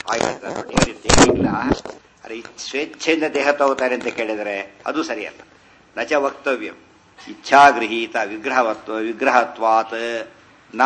ಹಾಗೆ ದೇಹ ಇಲ್ಲ ಅರೆ ಈ ಸ್ವೇಚ್ಛೆಯಿಂದ ದೇಹ ತಗೋತಾರೆ ಅಂತ ಕೇಳಿದರೆ ಅದು ಸರಿಯಲ್ಲ ನಚ ವಕ್ತವ್ಯಂ ಇಚ್ಛಾಗೃಹೀತ ವಿಗ್ರಹವತ್ವ ವಿಗ್ರಹತ್ವಾತ್ ನ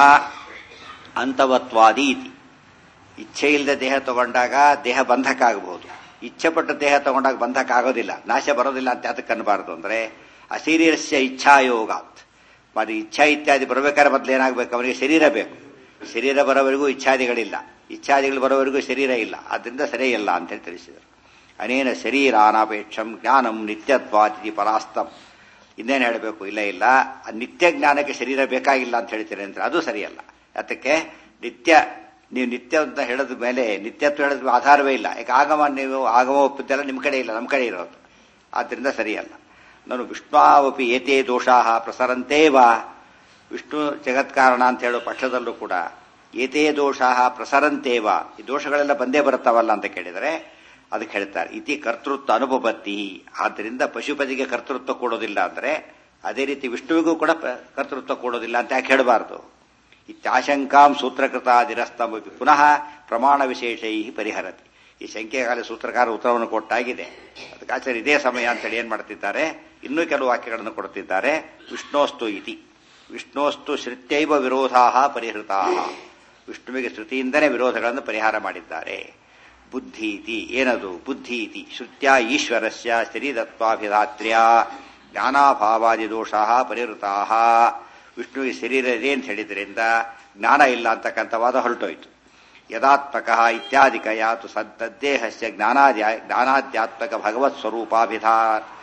ಅಂತವತ್ವಾದಿ ಇತಿ ಇಚ್ಛೆ ಇಲ್ಲದೆ ದೇಹ ತಗೊಂಡಾಗ ದೇಹ ಬಂಧಕ ಆಗಬಹುದು ಇಚ್ಛೆ ಪಟ್ಟ ದೇಹ ತಗೊಂಡಾಗ ಬಂಧಕ ಆಗೋದಿಲ್ಲ ನಾಶ ಬರೋದಿಲ್ಲ ಅಂತ ಅದಕ್ಕೆ ಅನ್ನಬಾರದು ಅಂದ್ರೆ ಅಶರೀರಸ್ಯ ಇಚ್ಛಾಯೋಗಾತ್ మరి ಇಚ್ಛಾ ಇತ್ಯಾದಿ ಬರಬೇಕಾದ್ರೆ ಮೊದಲು ಏನಾಗಬೇಕು ಅವನಿಗೆ ಶರೀರ ಬೇಕು ಶರೀರ ಬರೋವರೆಗೂ ಇಚ್ಛಾದಿಗಳಿಲ್ಲ ಇಚ್ಛಾದಿಗಳು ಬರೋವರೆಗೂ ಶರೀರ ಇಲ್ಲ ಆದ್ರಿಂದ ಸರಿಯಿಲ್ಲ ಅಂತ ಹೇಳಿ ತಿಳಿಸಿದರು ಅನೇನ ಶರೀರಾನಾಪೇಕ್ಷಂ ಜ್ಞಾನಂ ನಿತ್ಯತ್ವಾತಿ ಪರಾಸ್ತಂ ಇನ್ನೇನು ಹೇಳಬೇಕು ಇಲ್ಲ ಇಲ್ಲ ಆ ನಿತ್ಯ ಜ್ಞಾನಕ್ಕೆ ಶರೀರ ಬೇಕಾಗಿಲ್ಲ ಅಂತ ಹೇಳ್ತೀರಿ ಅಂದ್ರೆ ಅದು ಸರಿಯಲ್ಲ ಅದಕ್ಕೆ ನಿತ್ಯ ನೀವು ನಿತ್ಯ ಅಂತ ಹೇಳದ ಮೇಲೆ ನಿತ್ಯತ್ವ ಹೇಳದ ಆಧಾರವೇ ಇಲ್ಲ ಯಾಕೆ ಆಗಮ ನೀವು ಆಗಮ ಒಪ್ಪಿದ್ದೆಲ್ಲ ನಿಮ್ಮ ಕಡೆ ಇಲ್ಲ ನಮ್ಮ ಕಡೆ ಇರೋದು ಆದ್ದರಿಂದ ಸರಿಯಲ್ಲ ನಾನು ವಿಷ್ಣುವಪಿ ಏತೇ ದೋಷಾ ಪ್ರಸರಂತೇವ ವಿಷ್ಣು ಜಗತ್ಕಾರಣ ಅಂತ ಹೇಳೋ ಪಕ್ಷದಲ್ಲೂ ಕೂಡ ಏತೇ ದೋಷಾ ಪ್ರಸರಂತೇವ ಈ ದೋಷಗಳೆಲ್ಲ ಬಂದೇ ಬರುತ್ತಾವಲ್ಲ ಅಂತ ಕೇಳಿದರೆ ಅದಕ್ಕೆ ಹೇಳ್ತಾರೆ ಇತಿ ಕರ್ತೃತ್ವ ಅನುಪಪತ್ತಿ ಆದ್ದರಿಂದ ಪಶುಪತಿಗೆ ಕರ್ತೃತ್ವ ಕೊಡೋದಿಲ್ಲ ಅಂದ್ರೆ ಅದೇ ರೀತಿ ವಿಷ್ಣುವಿಗೂ ಕೂಡ ಪ- ಕರ್ತೃತ್ವ ಕೊಡೋದಿಲ್ಲ ಅಂತ ಯಾಕೆ ಹೇಳಬಾರದು ಇತ್ಯಾಶಂಕಾಂ ಸೂತ್ರಕೃತಾದಿರಸ್ತಂ ಪುನಃ ಪ್ರಮಾಣ ವಿಶೇಷೈ ಪರಿಹರತಿ ಈ ಶಂಕೆಗಾಲ ಸೂತ್ರಕಾರ ಉತ್ತರವನ್ನು ಕೊಟ್ಟಾಗಿದೆ ಅದಕ್ಕೆ ಆಚಾರ್ಯ ಇದೇ ಸಮಯ ಅಂತೇಳಿ ಏನ್ ಮಾಡ್ತಿದ್ದಾರೆ ಇನ್ನೂ ಕೆಲವು ವಾಕ್ಯಗಳನ್ನು ಕೊಡ್ತಿದ್ದಾರೆ ವಿಷ್ಣೋಸ್ತು ಇತಿ ವಿಷ್ಣೋಸ್ತು ಶ್ರುತ್ಯೈವ ವಿರೋಧಾ ಪರಿಹೃತಾ ವಿಷ್ಣುವಿಗೆ ಶ್ರುತಿಯಿಂದಲೇ ವಿರೋಧಗಳನ್ನು ಪರಿಹಾರ ಮಾಡಿದ್ದಾರೆ ಬುದ್ಧಿ ಇತಿ ಏನದು ಬುದ್ಧಿ ಇತಿ ಶ್ರುತ್ಯ ಈಶ್ವರಸ್ಯ ಶರೀರತ್ವಾಭಿಧಾತ್ರ್ಯ ಜ್ಞಾನಾಭಾವಾದಿ ದೋಷಾ ಪರಿಹೃತಾ ವಿಷ್ಣುವಿಗೆ ಶರೀರ ಇದೆ ಅಂತ ಹೇಳಿದ್ರಿಂದ ಜ್ಞಾನ ಇಲ್ಲ ಅಂತಕ್ಕಂಥ ವಾದ ಹೊರಟೋಯ್ತು ಯದಾತ್ಮಕ ಇತ್ಯಾದಿಕ ಯಾತು ಸದ್ದೇಹಸ್ಯ ಜ್ಞಾನಾದ್ಯ ಜ್ಞಾನಾಧ್ಯಾತ್ಮಕ ಭಗವತ್ ಸ್ವರೂಪಾಭಿಧಾ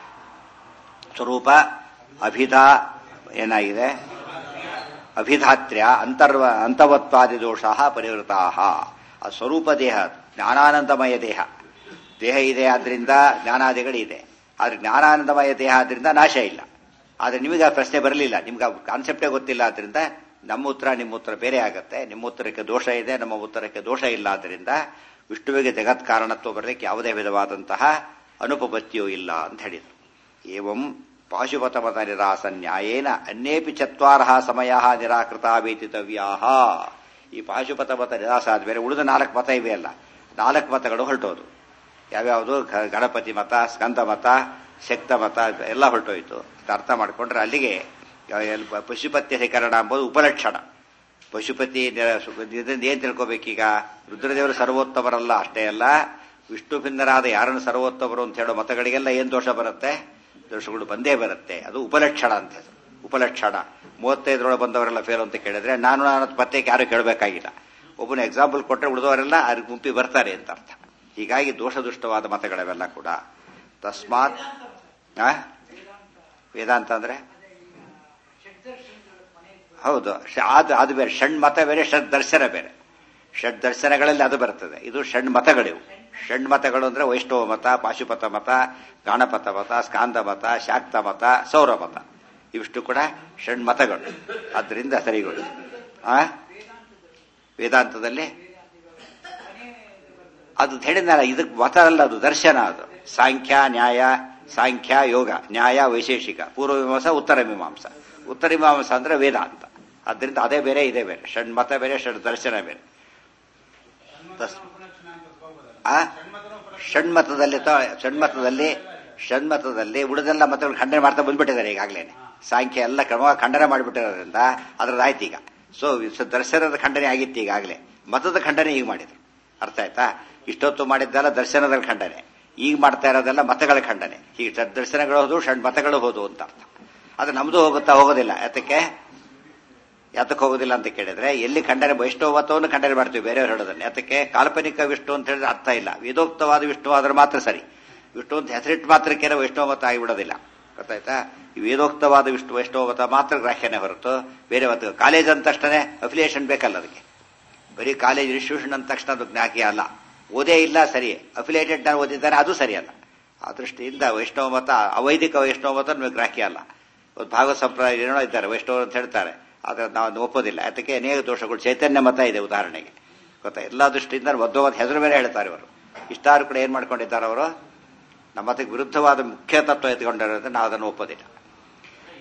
ಸ್ವರೂಪ ಅಭಿಧಾ ಏನಾಗಿದೆ ಅಭಿಧಾತ್ರ್ಯ ಅಂತರ್ವ ಅಂತವತ್ವಾದಿ ದೋಷ ಪರಿವೃತಾ ಆ ಸ್ವರೂಪ ದೇಹ ಜ್ಞಾನಾನಂದಮಯ ದೇಹ ದೇಹ ಇದೆ ಆದ್ರಿಂದ ಜ್ಞಾನಾದಿಗಳಿದೆ ಆದ್ರೆ ಜ್ಞಾನಾನಂದಮಯ ದೇಹ ಆದ್ರಿಂದ ನಾಶ ಇಲ್ಲ ಆದ್ರೆ ನಿಮಗೆ ಆ ಪ್ರಶ್ನೆ ಬರಲಿಲ್ಲ ನಿಮ್ಗೆ ಆ ಕಾನ್ಸೆಪ್ಟೇ ಗೊತ್ತಿಲ್ಲ ಆದ್ರಿಂದ ನಮ್ಮ ಉತ್ತರ ನಿಮ್ಮ ಉತ್ತರ ಬೇರೆ ಆಗತ್ತೆ ನಿಮ್ಮ ಉತ್ತರಕ್ಕೆ ದೋಷ ಇದೆ ನಮ್ಮ ಉತ್ತರಕ್ಕೆ ದೋಷ ಇಲ್ಲ ಆದ್ರಿಂದ ವಿಷ್ಣುವಿಗೆ ಜಗತ್ ಕಾರಣತ್ವ ಬರಲಿಕ್ಕೆ ಯಾವುದೇ ವಿಧವಾದಂತಹ ಅನುಪಪತ್ತಿಯೂ ಇಲ್ಲ ಅಂತ ಹೇಳಿದರು ಏವಂ ಪಾಶುಪತಮತ ನಿರಾಸ ನ್ಯಾಯೇನ ಅನ್ಯೇಪಿ ಚತ್ವಾರ ಸಮಯ ನಿರಾಕೃತ ವೇತಿತವ್ಯಾ ಈ ಪಾಶುಪತಮತ ನಿರಾಸ ಆದ್ಮೇಲೆ ಉಳಿದ ನಾಲ್ಕು ಮತ ಇವೆ ಅಲ್ಲ ನಾಲ್ಕು ಮತಗಳು ಹೊರಟೋದು ಯಾವ್ಯಾವುದು ಗ- ಗಣಪತಿ ಮತ ಸ್ಕಂದ ಮತ ಶಕ್ತ ಮತ ಎಲ್ಲ ಹೊರಟೋಯ್ತು ಇದು ಅರ್ಥ ಮಾಡಿಕೊಂಡ್ರೆ ಅಲ್ಲಿಗೆ ಯಾವ- ಎಲ್- ಪಶುಪತ್ಯಧಿಕರಣ ಎಂಬುದು ಉಪಲಕ್ಷಣ ಪಶುಪತಿ ನ- ಸು- ಇದರಿಂದ ಏನ್ ತಿಳ್ಕೊಬೇಕೀಗ ರುದ್ರದೇವರು ಸರ್ವೋತ್ತಮರಲ್ಲ ಅಷ್ಟೇ ಅಲ್ಲ ವಿಷ್ಣು ಭಿನ್ನರಾದ ಯಾರನ್ನು ಸರ್ವೋತ್ತಮರು ಅಂತ ಹೇಳೋ ಮತಗಳಿಗೆಲ್ಲ ಏನ್ ದೋಷ ಬರುತ್ತೆ ದೋಷಗಳು ಬಂದೇ ಬರುತ್ತೆ ಅದು ಉಪಲಕ್ಷಣ ಅಂತ ಹೆಸರು. ಉಪಲಕ್ಷಣ ಮೂವತ್ತೈದರೊಳಗೆ ಬಂದವರೆಲ್ಲ ಫೇಲ್ ಅಂತ ಕೇಳಿದ್ರೆ ನಾನು ನಾನು ಪತ್ತೆಗೆ ಯಾರು ಕೇಳಬೇಕಾಗಿಲ್ಲ ಒಬ್ಬನ ಎಕ್ಸಾಂಪಲ್ ಕೊಟ್ಟರೆ ಉಳಿದವರೆಲ್ಲ ಅದ್ರ ಗುಂಪಿ ಬರ್ತಾರೆ ಅಂತ ಅರ್ಥ ಹೀಗಾಗಿ ದೋಷದುಷ್ಟವಾದ ಮತಗಳವೆಲ್ಲ ಕೂಡ ತಸ್ಮಾತ್ ಆ? ವೇದಾಂತ ಅಂದ್ರೆ ಹೌದು ಶ- ಅದು ಅದು ಬೇರೆ ಷಣ್ ಮತ ಬೇರೆ ಷಡ್ ದರ್ಶನ ಬೇರೆ ಷಡ್ ದರ್ಶನಗಳಲ್ಲಿ ಅದು ಬರ್ತದೆ ಇದು ಷಣ್ ಮತಗಳಿವು ಷಣ್ ಮತಗಳು ಅಂದ್ರೆ ವೈಷ್ಣವ ಮತ ಪಾಶುಪತ ಮತ ಗಾಣಪತ ಮತ ಸ್ಕಾಂದ ಮತ ಶಾಕ್ತ ಮತ ಸೌರ ಮತ ಇವಿಷ್ಟು ಕೂಡ ಷಣ್ ಮತಗಳು ಅದರಿಂದ ಸರಿಗಳು ಆ ವೇದಾಂತದಲ್ಲಿ ಅದು ಹೇಳಿದ್ನಲ್ಲ ಇದಕ್ಕೆ ಮತ ಅಲ್ಲ ಅದು ದರ್ಶನ ಅದು ಸಾಂಖ್ಯ ನ್ಯಾಯ ಸಾಂಖ್ಯ ಯೋಗ ನ್ಯಾಯ ವೈಶೇಷಿಕ ಪೂರ್ವ ಮೀಮಾಂಸ ಉತ್ತರ ಮೀಮಾಂಸ ಉತ್ತರ ಮೀಮಾಂಸ ಅಂದ್ರೆ ವೇದಾಂತ ಅದರಿಂದ ಅದೇ ಬೇರೆ ಇದೇ ಬೇರೆ ಷಣ್ ಮತ ಬೇರೆ ಷಡ್ ದರ್ಶನ ಬೇರೆ ತಸ್- ಆ? ಷಣ್ಮತದಲ್ಲಿ ತ- ಷಣ್ಮತದಲ್ಲಿ ಷಣ್ಮತದಲ್ಲಿ ಉಳಿದೆಲ್ಲ ಮತಗಳು ಖಂಡನೆ ಮಾಡ್ತಾ ಬಂದ್ಬಿಟ್ಟಿದ್ದಾರೆ ಈಗಾಗಲೇ ಸಾಂಖ್ಯ ಎಲ್ಲ ಕ್ರಮವಾಗಿ ಖಂಡನೆ ಮಾಡಿಬಿಟ್ಟಿರೋದ್ರಿಂದ ಅದ್ರದ್ದು ಆಯ್ತು ಈಗ ಸೊ ದರ್ಶನದ ಖಂಡನೆ ಆಗಿತ್ತು ಈಗಾಗಲೇ ಮತದ ಖಂಡನೆ ಈಗ ಮಾಡಿದ್ರು ಅರ್ಥ ಆಯ್ತಾ ಇಷ್ಟೊತ್ತು ಮಾಡಿದ್ದೆಲ್ಲ ದರ್ಶನದ ಖಂಡನೆ ಈಗ ಮಾಡ್ತಾ ಇರೋದೆಲ್ಲ ಮತಗಳ ಖಂಡನೆ ಈಗ ಷಡ್ ದರ್ಶನಗಳು ಹೋದು ಷಡ್ ಮತಗಳು ಹೋದು ಅಂತ ಅರ್ಥ ಅದು ನಮ್ದು ಹೋಗುತ್ತಾ ಹೋಗೋದಿಲ್ಲ ಯಾತಕ್ಕೆ ಯಾತಕ್ಕೆ ಹೋಗೋದಿಲ್ಲ ಅಂತ ಕೇಳಿದ್ರೆ ಎಲ್ಲಿ ಖಂಡನೆ ವೈಷ್ಣವ ಮತವನ್ನು ಖಂಡನೆ ಮಾಡ್ತೀವಿ ಬೇರೆಯವ್ರು ಹೇಳೋದನ್ನ ಯಾತಕ್ಕೆ ಕಾಲ್ಪನಿಕ ವಿಷ್ಣು ಅಂತ ಹೇಳಿದ್ರೆ ಅರ್ಥ ಇಲ್ಲ ವೇದೋಕ್ತವಾದ ವಿಷ್ಣು ಆದ್ರೆ ಮಾತ್ರ ಸರಿ ವಿಷ್ಣು ಅಂತ ಹೆಸರಿಟ್ಟು ಮಾತ್ರಕ್ಕೆ ವೈಷ್ಣವ ಮತ ಆಗಿಬಿಡೋದಿಲ್ಲ ಗೊತ್ತಾಯ್ತಾ ಈ ವೇದೋಕ್ತವಾದ ವಿಷ್ಣು ವೈಷ್ಣವ ಮತ ಮಾತ್ರ ಗ್ರಾಹ್ಯನೇ ಹೊರತು ಬೇರೆ ಮತ ಕಾಲೇಜ್ ಅಂದ ತಕ್ಷಣ ಅಫಿಲಿಯೇಷನ್ ಬೇಕಲ್ಲ ಅದಕ್ಕೆ ಬರೀ ಕಾಲೇಜ್ ಇನ್ಸ್ಟಿಟ್ಯೂಷನ್ ಅಂದ ತಕ್ಷಣ ಅದು ಜ್ಞಾಕಿ ಅಲ್ಲ ಓದೇ ಇಲ್ಲ ಸರಿ ಅಫಿಲಿಯೇಟೆಡ್ ನಾನು ಓದಿದ್ದಾರೆ ಅದು ಸರಿಯಲ್ಲ ಆ ದೃಷ್ಟಿಯಿಂದ ವೈಷ್ಣವ ಮತ ಅವೈದಿಕ ವೈಷ್ಣವ ಮತ ನಮಗೆ ಗ್ರಾಹ್ಯ ಅಲ್ಲ ಒಂದು ಭಾಗವತ ಸಂಪ್ರದಾಯ ಏನೋ ಇದ್ದಾರೆ ವೈಷ್ಣವರು ಅಂತ ಹೇಳ್ತಾರೆ ಆದ್ರೆ ನಾವು ಅದನ್ನ ಒಪ್ಪೋದಿಲ್ಲ ಅದಕ್ಕೆ ಅನೇಕ ದೋಷಗಳು ಚೈತನ್ಯ ಮತ ಇದೆ ಉದಾಹರಣೆಗೆ ಗೊತ್ತಾ ಎಲ್ಲ ದೃಷ್ಟಿಯಿಂದ ಮಧ್ವವಾದ ಹೆಸರು ಮೇಲೆ ಹೇಳ್ತಾರೆ ಇವರು ಇಷ್ಟಾರು ಕೂಡ ಏನ್ ಮಾಡ್ಕೊಂಡಿದ್ದಾರೆ ಅವರು ನಮ್ಮ ಮತಕ್ಕೆ ವಿರುದ್ಧವಾದ ಮುಖ್ಯ ತತ್ವ ಎತ್ಕೊಂಡಿರೋದ್ರಿಂದ ನಾವು ಅದನ್ನು ಒಪ್ಪೋದಿಲ್ಲ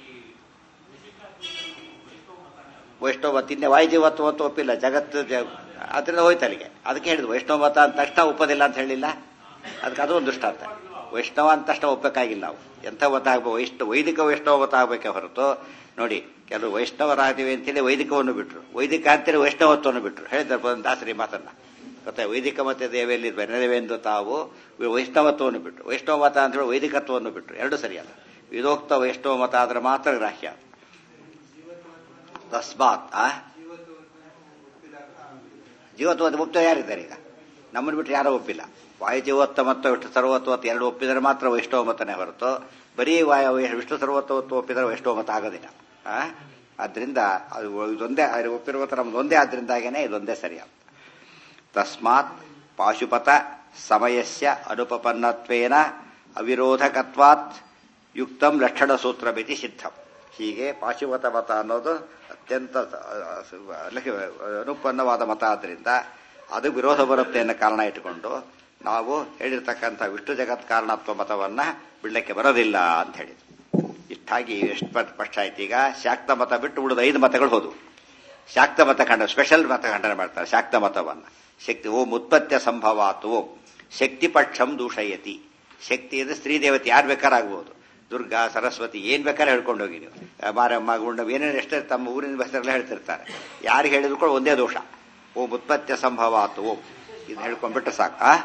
ವೈಷ್ಣವ ತಿನ್ನೆ ವಾಯುಜೀವತ್ವ ಅಂತ ಒಪ್ಪಿಲ್ಲ ಜಗತ್ತು ಜ- ಅದರಿಂದ ಹೋಯ್ತು ಅಲ್ಲಿಗೆ ಅದಕ್ಕೆ ಹೇಳಿದ್ರು ವೈಷ್ಣವ ಮತ ಅಂತ ತಕ್ಷಣ ಒಪ್ಪೋದಿಲ್ಲ ಅಂತ ಹೇಳಿಲ್ಲ ಅದಕ್ಕೆ ಅದು ಒಂದು ದೃಷ್ಟಾಂತ ವೈಷ್ಣವ ಅಂತ ತಕ್ಷಣ ಒಪ್ಪಕ್ಕಾಗಿಲ್ಲ ನಾವು ಎಂಥ ಮತ ಆಗ್ಬೇಕು ವೈಷ್ಣವ ವೈದಿಕ ವೈಷ್ಣವ ಮತ ಆಗಬೇಕೆ ಹೊರತು ನೋಡಿ ಕೆಲವು ವೈಷ್ಣವರಾದಿವಿ ಅಂತೇಳಿ ವೈದಿಕವನ್ನು ಬಿಟ್ರು ವೈದಿಕ ಅಂತೇಳಿ ವೈಷ್ಣವತ್ವವನ್ನು ಬಿಟ್ರು ಹೇಳಿದ್ದಾರೆ ದಾಸರಿ ಮಾತನ್ನ ಗೊತ್ತಾ ವೈದಿಕ ಮತ ದೇವಿಯಲ್ಲಿ ಬೆನ್ನದೇವೆಂದು ತಾವು ವೈಷ್ಣವತ್ವವನ್ನು ಬಿಟ್ರು ವೈಷ್ಣವ ಮತ ಅಂತ ಹೇಳಿ ವೈದಿಕತ್ವವನ್ನು ಬಿಟ್ರು ಎರಡು ಸರಿಯಲ್ಲ ವಿಧೋಕ್ತ ವೈಷ್ಣವ ಮತ ಆದ್ರೆ ಮಾತ್ರ ಗ್ರಾಹ್ಯ ತಸ್ಮಾತ್ ಆ ಜೀವತ್ವದ ಮುಕ್ತ ಯಾರಿದ್ದಾರೆ ಈಗ ನಮ್ಮನ್ನು ಬಿಟ್ಟರೆ ಯಾರೂ ಒಪ್ಪಿಲ್ಲ ವಾಯುಜೀವತ್ವ ಮತ್ತು ವಿಷ್ಣು ಸರ್ವತ್ವತ್ವ ಎರಡು ಒಪ್ಪಿದರೆ ಮಾತ್ರ ವೈಷ್ಣವ ಮತನೇ ಹೊರತು ಬರೀ ವಾಯ ವಿಷ್ಣು ಸರ್ವತ್ವತ್ವ ಒಪ್ಪಿದರೆ ವೈಷ್ಣವ ಮತ ಆಗೋದಿಲ್ಲ ಆ ಆದ್ರಿಂದ ಅದು ಇದೊಂದೇ ಅದು ಒಪ್ಪಿರುವ ನಮ್ದು ಒಂದೇ ಆದ್ರಿಂದಾಗೇನೆ ಇದೊಂದೇ ಸರಿಯಾದ ತಸ್ಮಾತ್ ಪಾಶುಪತ ಸಮಯಸ್ಯ ಅನುಪಪನ್ನತ್ವೇನ ಅವಿರೋಧಕತ್ವಾತ್ ಯುಕ್ತಂ ಲಕ್ಷಣ ಸೂತ್ರ ಮಿತಿ ಸಿದ್ಧಂ ಹೀಗೆ ಪಾಶುಪತ ಮತ ಅನ್ನೋದು ಅತ್ಯಂತ ಅನುಪನ್ನವಾದ ಮತ ಆದ್ದರಿಂದ ಅದು ವಿರೋಧ ಬರುತ್ತೆ ಅನ್ನೋ ಕಾರಣ ಇಟ್ಟುಕೊಂಡು ನಾವು ಹೇಳಿರ್ತಕ್ಕಂಥ ವಿಷ್ಣು ಜಗತ್ ಕಾರಣತ್ವ ಮತವನ್ನ ಬಿಡ್ಲಿಕ್ಕೆ ಬರೋದಿಲ್ಲ ಅಂತ ಹೇಳಿದ್ರು ಇಷ್ಟಾಗಿ ಎಷ್ಟು ಸ್ಪಷ್ಟ ಆಯ್ತು ಈಗ ಶಾಕ್ತ ಮತ ಬಿಟ್ಟು ಉಳಿದ ಐದು ಮತಗಳು ಹೋದವು ಶಾಕ್ತ ಮತ ಖಂಡನೆ ಸ್ಪೆಷಲ್ ಮತ ಖಂಡನೆ ಮಾಡ್ತಾರೆ ಶಾಕ್ತ ಮತವನ್ನ ಶಕ್ತಿ ಓಂ ಉತ್ಪತ್ಯ ಸಂಭವಾತು ಓಂ ಶಕ್ತಿ ಪಕ್ಷಂ ದೂಷಯತಿ ಶಕ್ತಿ ಅಂದ್ರೆ ಸ್ತ್ರೀ ದೇವತೆ ಯಾರು ಬೇಕಾರಾಗ್ಬೋದು ದುರ್ಗಾ ಸರಸ್ವತಿ ಏನ್ ಬೇಕಾದ್ರೆ ಹೇಳ್ಕೊಂಡು ಹೋಗಿ ನೀವು ಮಾರಮ್ಮ ಗುಂಡಮ್ಮ ಏನೇನು ಎಷ್ಟೇ ತಮ್ಮ ಊರಿನ ಹೆಸರೆಲ್ಲ ಹೇಳ್ತಿರ್ತಾರೆ ಯಾರು ಹೇಳಿದ್ರು ಕೂಡ ಒಂದೇ ದೋಷ ಓಂ ಉತ್ಪತ್ಯ ಸಂಭವಾತು ಓಂ ಇದು ಹೇಳ್ಕೊಂಡ್ಬಿಟ್ರೆ ಸಾಕು ಆ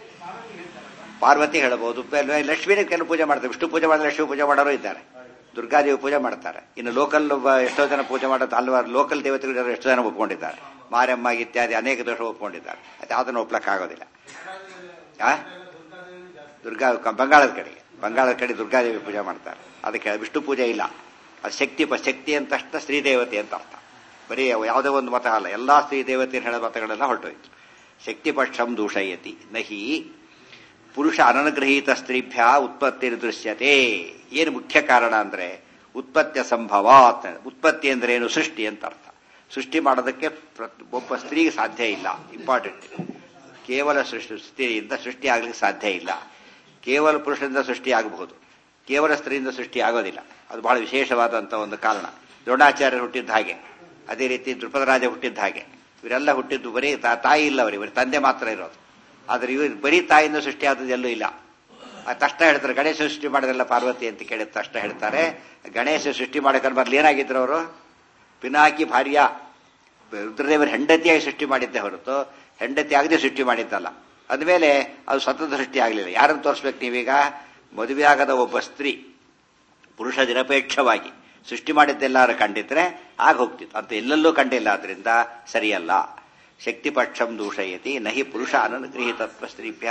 ಪಾರ್ವತಿ ಹೇಳಬಹುದು ಲಕ್ಷ್ಮೀನ ಕೆಲವು ಪೂಜೆ ಮಾಡ್ತಾರೆ ವಿಷ್ಣು ಪೂಜೆ ಮಾಡಿದ್ರೆ ಲಕ್ಷ್ಮೀ ಪೂಜೆ ಮಾಡೋರು ಇದ್ದಾರೆ ದುರ್ಗಾದೇವಿ ಪೂಜೆ ಮಾಡ್ತಾರೆ ಇನ್ನು ಲೋಕಲ್ ಎಷ್ಟೋ ಜನ ಪೂಜೆ ಮಾಡೋದು ಹಲವಾರು ಲೋಕಲ್ ದೇವತೆಗಳು ಎಷ್ಟೋ ಜನ ಒಪ್ಕೊಂಡಿದ್ದಾರೆ ಮಾರಮ್ಮ ಇತ್ಯಾದಿ ಅನೇಕ ದೋಷ ಒಪ್ಕೊಂಡಿದ್ದಾರೆ ಅದು ಅದನ್ನು ಒಪ್ಲಕ್ಕಾಗೋದಿಲ್ಲ ಆ ದುರ್ಗಾ ಬಂಗಾಳದ ಕಡೆಗೆ ಬಂಗಾಳದ ಕಡೆ ದುರ್ಗಾದೇವಿ ಪೂಜೆ ಮಾಡ್ತಾರೆ ಅದಕ್ಕೆ ವಿಷ್ಣು ಪೂಜೆ ಇಲ್ಲ ಅದು ಶಕ್ತಿ ಶಕ್ತಿ ಅಂತ ತಕ್ಷಣ ಸ್ತ್ರೀ ದೇವತೆ ಅಂತ ಅರ್ಥ ಬರೀ ಯಾವುದೇ ಒಂದು ಮತ ಅಲ್ಲ ಎಲ್ಲಾ ಸ್ತ್ರೀ ದೇವತೆ ಹೇಳೋ ಮತಗಳೆಲ್ಲ ಹೊರಟೋಯ್ತು ಶಕ್ತಿ ಪಕ್ಷಂ ದೂಷಯತಿ ನಹಿ ಪುರುಷ ಅನನುಗ್ರಹೀತ ಸ್ತ್ರೀಭ್ಯ ಉತ್ಪತ್ತಿ ದೃಶ್ಯತೆ ಏನು ಮುಖ್ಯ ಕಾರಣ ಅಂದ್ರೆ ಉತ್ಪತ್ತಿಯ ಸಂಭವ ಉತ್ಪತ್ತಿ ಅಂದ್ರೆ ಏನು ಸೃಷ್ಟಿ ಅಂತ ಅರ್ಥ ಸೃಷ್ಟಿ ಮಾಡೋದಕ್ಕೆ ಒಬ್ಬ ಸ್ತ್ರೀಗೆ ಸಾಧ್ಯ ಇಲ್ಲ ಇಂಪಾರ್ಟೆಂಟ್ ಕೇವಲ ಸೃಷ್ಟಿ ಸ್ತ್ರೀಯಿಂದ ಸೃಷ್ಟಿ ಆಗ್ಲಿಕ್ಕೆ ಸಾಧ್ಯ ಇಲ್ಲ ಕೇವಲ ಪುರುಷರಿಂದ ಸೃಷ್ಟಿ ಆಗಬಹುದು ಕೇವಲ ಸ್ತ್ರೀಯಿಂದ ಸೃಷ್ಟಿ ಆಗೋದಿಲ್ಲ ಅದು ಬಹಳ ವಿಶೇಷವಾದಂತಹ ಒಂದು ಕಾರಣ ದ್ರೋಣಾಚಾರ್ಯರು ಹುಟ್ಟಿದ್ದ ಹಾಗೆ ಅದೇ ರೀತಿ ದೃಪದರಾಜ ಹುಟ್ಟಿದ್ದ ಹಾಗೆ ಇವರೆಲ್ಲ ಹುಟ್ಟಿದ್ದು ಬರೀ ತಾಯಿ ಇಲ್ಲ ಅವರು ಇವರು ತಂದೆ ಮಾತ್ರ ಇರೋದು ಆದ್ರೆ ಇವರು ಬರೀ ತಾಯಿಯಿಂದ ಸೃಷ್ಟಿ ಆದದ್ದು ಎಲ್ಲೂ ಇಲ್ಲ ತಕ್ಷಣ ಹೇಳ್ತಾರೆ ಗಣೇಶ ಸೃಷ್ಟಿ ಮಾಡಿದ್ರಲ್ಲ ಪಾರ್ವತಿ ಅಂತ ಕೇಳಿದ ತಕ್ಷಣ ಹೇಳ್ತಾರೆ ಗಣೇಶ ಸೃಷ್ಟಿ ಮಾಡಕ್ಕೆ ಬರ್ಲಿ ಏನಾಗಿದ್ರು ಅವರು ಪಿನಾಕಿ ಭಾರ್ಯ ರುದ್ರದೇವರ ಹೆಂಡತಿಯಾಗಿ ಸೃಷ್ಟಿ ಮಾಡಿದ್ದೆ ಹೊರತು ಹೆಂಡತಿ ಆಗದೆ ಸೃಷ್ಟಿ ಮಾಡಿದ್ದಲ್ಲ ಅದ್ಮೇಲೆ ಅದು ಸ್ವತಂತ್ರ ಸೃಷ್ಟಿ ಆಗಲಿಲ್ಲ ಯಾರನ್ನು ತೋರಿಸ್ಬೇಕು ನೀವೀಗ ಮದುವೆಯಾಗದ ಒಬ್ಬ ಸ್ತ್ರೀ ಪುರುಷ ನಿರಪೇಕ್ಷವಾಗಿ ಸೃಷ್ಟಿ ಮಾಡಿದ್ದೆಲ್ಲಾರು ಕಂಡಿದ್ರೆ ಆಗ ಹೋಗ್ತಿತ್ತು ಅಂತ ಎಲ್ಲೆಲ್ಲೂ ಕಂಡಿಲ್ಲ ಆದ್ರಿಂದ ಸರಿಯಲ್ಲ ಶಕ್ತಿ ಪಕ್ಷಂ ದೂಷಯತಿ ನಹಿ ಪುರುಷ ಅನನುಗೃಹೀತತ್ವ ಸ್ತ್ರೀಭ್ಯ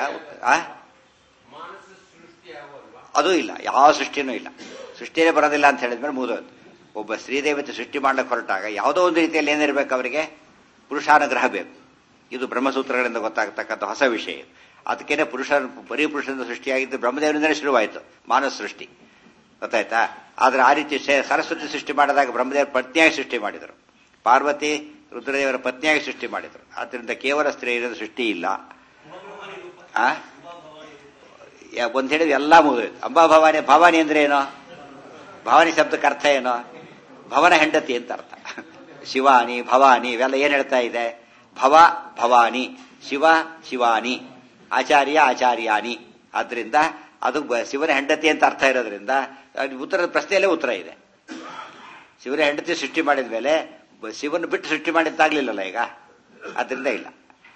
ಅದು ಇಲ್ಲ ಯಾವ ಸೃಷ್ಟಿನೂ ಇಲ್ಲ ಸೃಷ್ಟಿನೇ ಬರೋದಿಲ್ಲ ಅಂತ ಹೇಳಿದ್ಮೇಲೆ ಮುಗಿದೋದು ಒಬ್ಬ ಸ್ತ್ರೀದೇವತೆ ಸೃಷ್ಟಿ ಮಾಡ್ಲಿಕ್ಕೆ ಹೊರಟಾಗ ಯಾವುದೋ ಒಂದು ರೀತಿಯಲ್ಲಿ ಏನಿರಬೇಕು ಅವರಿಗೆ ಪುರುಷಾನುಗ್ರಹ ಬೇಕು ಇದು ಬ್ರಹ್ಮಸೂತ್ರಗಳಿಂದ ಗೊತ್ತಾಗತಕ್ಕಂಥ ಹೊಸ ವಿಷಯ ಅದಕ್ಕೇನೆ ಪುರುಷ ಬರೀ ಪುರುಷನಿಂದ ಸೃಷ್ಟಿಯಾಗಿದ್ದು ಬ್ರಹ್ಮದೇವರಿಂದಲೇ ಶುರುವಾಯಿತು ಮಾನವ ಸೃಷ್ಟಿ ಗೊತ್ತಾಯ್ತಾ ಆದ್ರೆ ಆ ರೀತಿ ಸರಸ್ವತಿ ಸೃಷ್ಟಿ ಮಾಡಿದಾಗ ಬ್ರಹ್ಮದೇವರ ಪತ್ನಿಯಾಗಿ ಸೃಷ್ಟಿ ಮಾಡಿದರು ಪಾರ್ವತಿ ರುದ್ರದೇವರ ಪತ್ನಿಯಾಗಿ ಸೃಷ್ಟಿ ಮಾಡಿದರು ಆದ್ರಿಂದ ಕೇವಲ ಸ್ತ್ರೀಯರ ಸೃಷ್ಟಿ ಇಲ್ಲ ಆ ಒಂದ್ ಹೇಳಿದ್ರೆ ಎಲ್ಲಾ ಮುಗಿದೋಯ್ತು ಅಂಬಾ ಭವಾನಿ ಭವಾನಿ ಅಂದ್ರೆ ಏನೋ ಭವಾನಿ ಶಬ್ದಕ್ಕೆ ಅರ್ಥ ಏನೋ ಭವನ ಹೆಂಡತಿ ಅಂತ ಅರ್ಥ ಶಿವಾನಿ ಭವಾನಿ ಇವೆಲ್ಲ ಏನ್ ಹೇಳ್ತಾ ಇದೆ ಭವ ಭವಾನಿ ಶಿವ ಶಿವಾನಿ ಆಚಾರ್ಯ ಆಚಾರ್ಯಾನಿ ಆದ್ರಿಂದ ಅದು ಶಿವನ ಹೆಂಡತಿ ಅಂತ ಅರ್ಥ ಇರೋದ್ರಿಂದ ಉತ್ತರದ ಪ್ರಶ್ನೆಯಲ್ಲೇ ಉತ್ತರ ಇದೆ ಶಿವನ ಹೆಂಡತಿ ಸೃಷ್ಟಿ ಮಾಡಿದ ಮೇಲೆ ಶಿವನ ಬಿಟ್ಟು ಸೃಷ್ಟಿ ಮಾಡಿದ್ದಾಗ್ಲಿಲ್ಲಲ್ಲ ಈಗ ಅದರಿಂದ ಇಲ್ಲ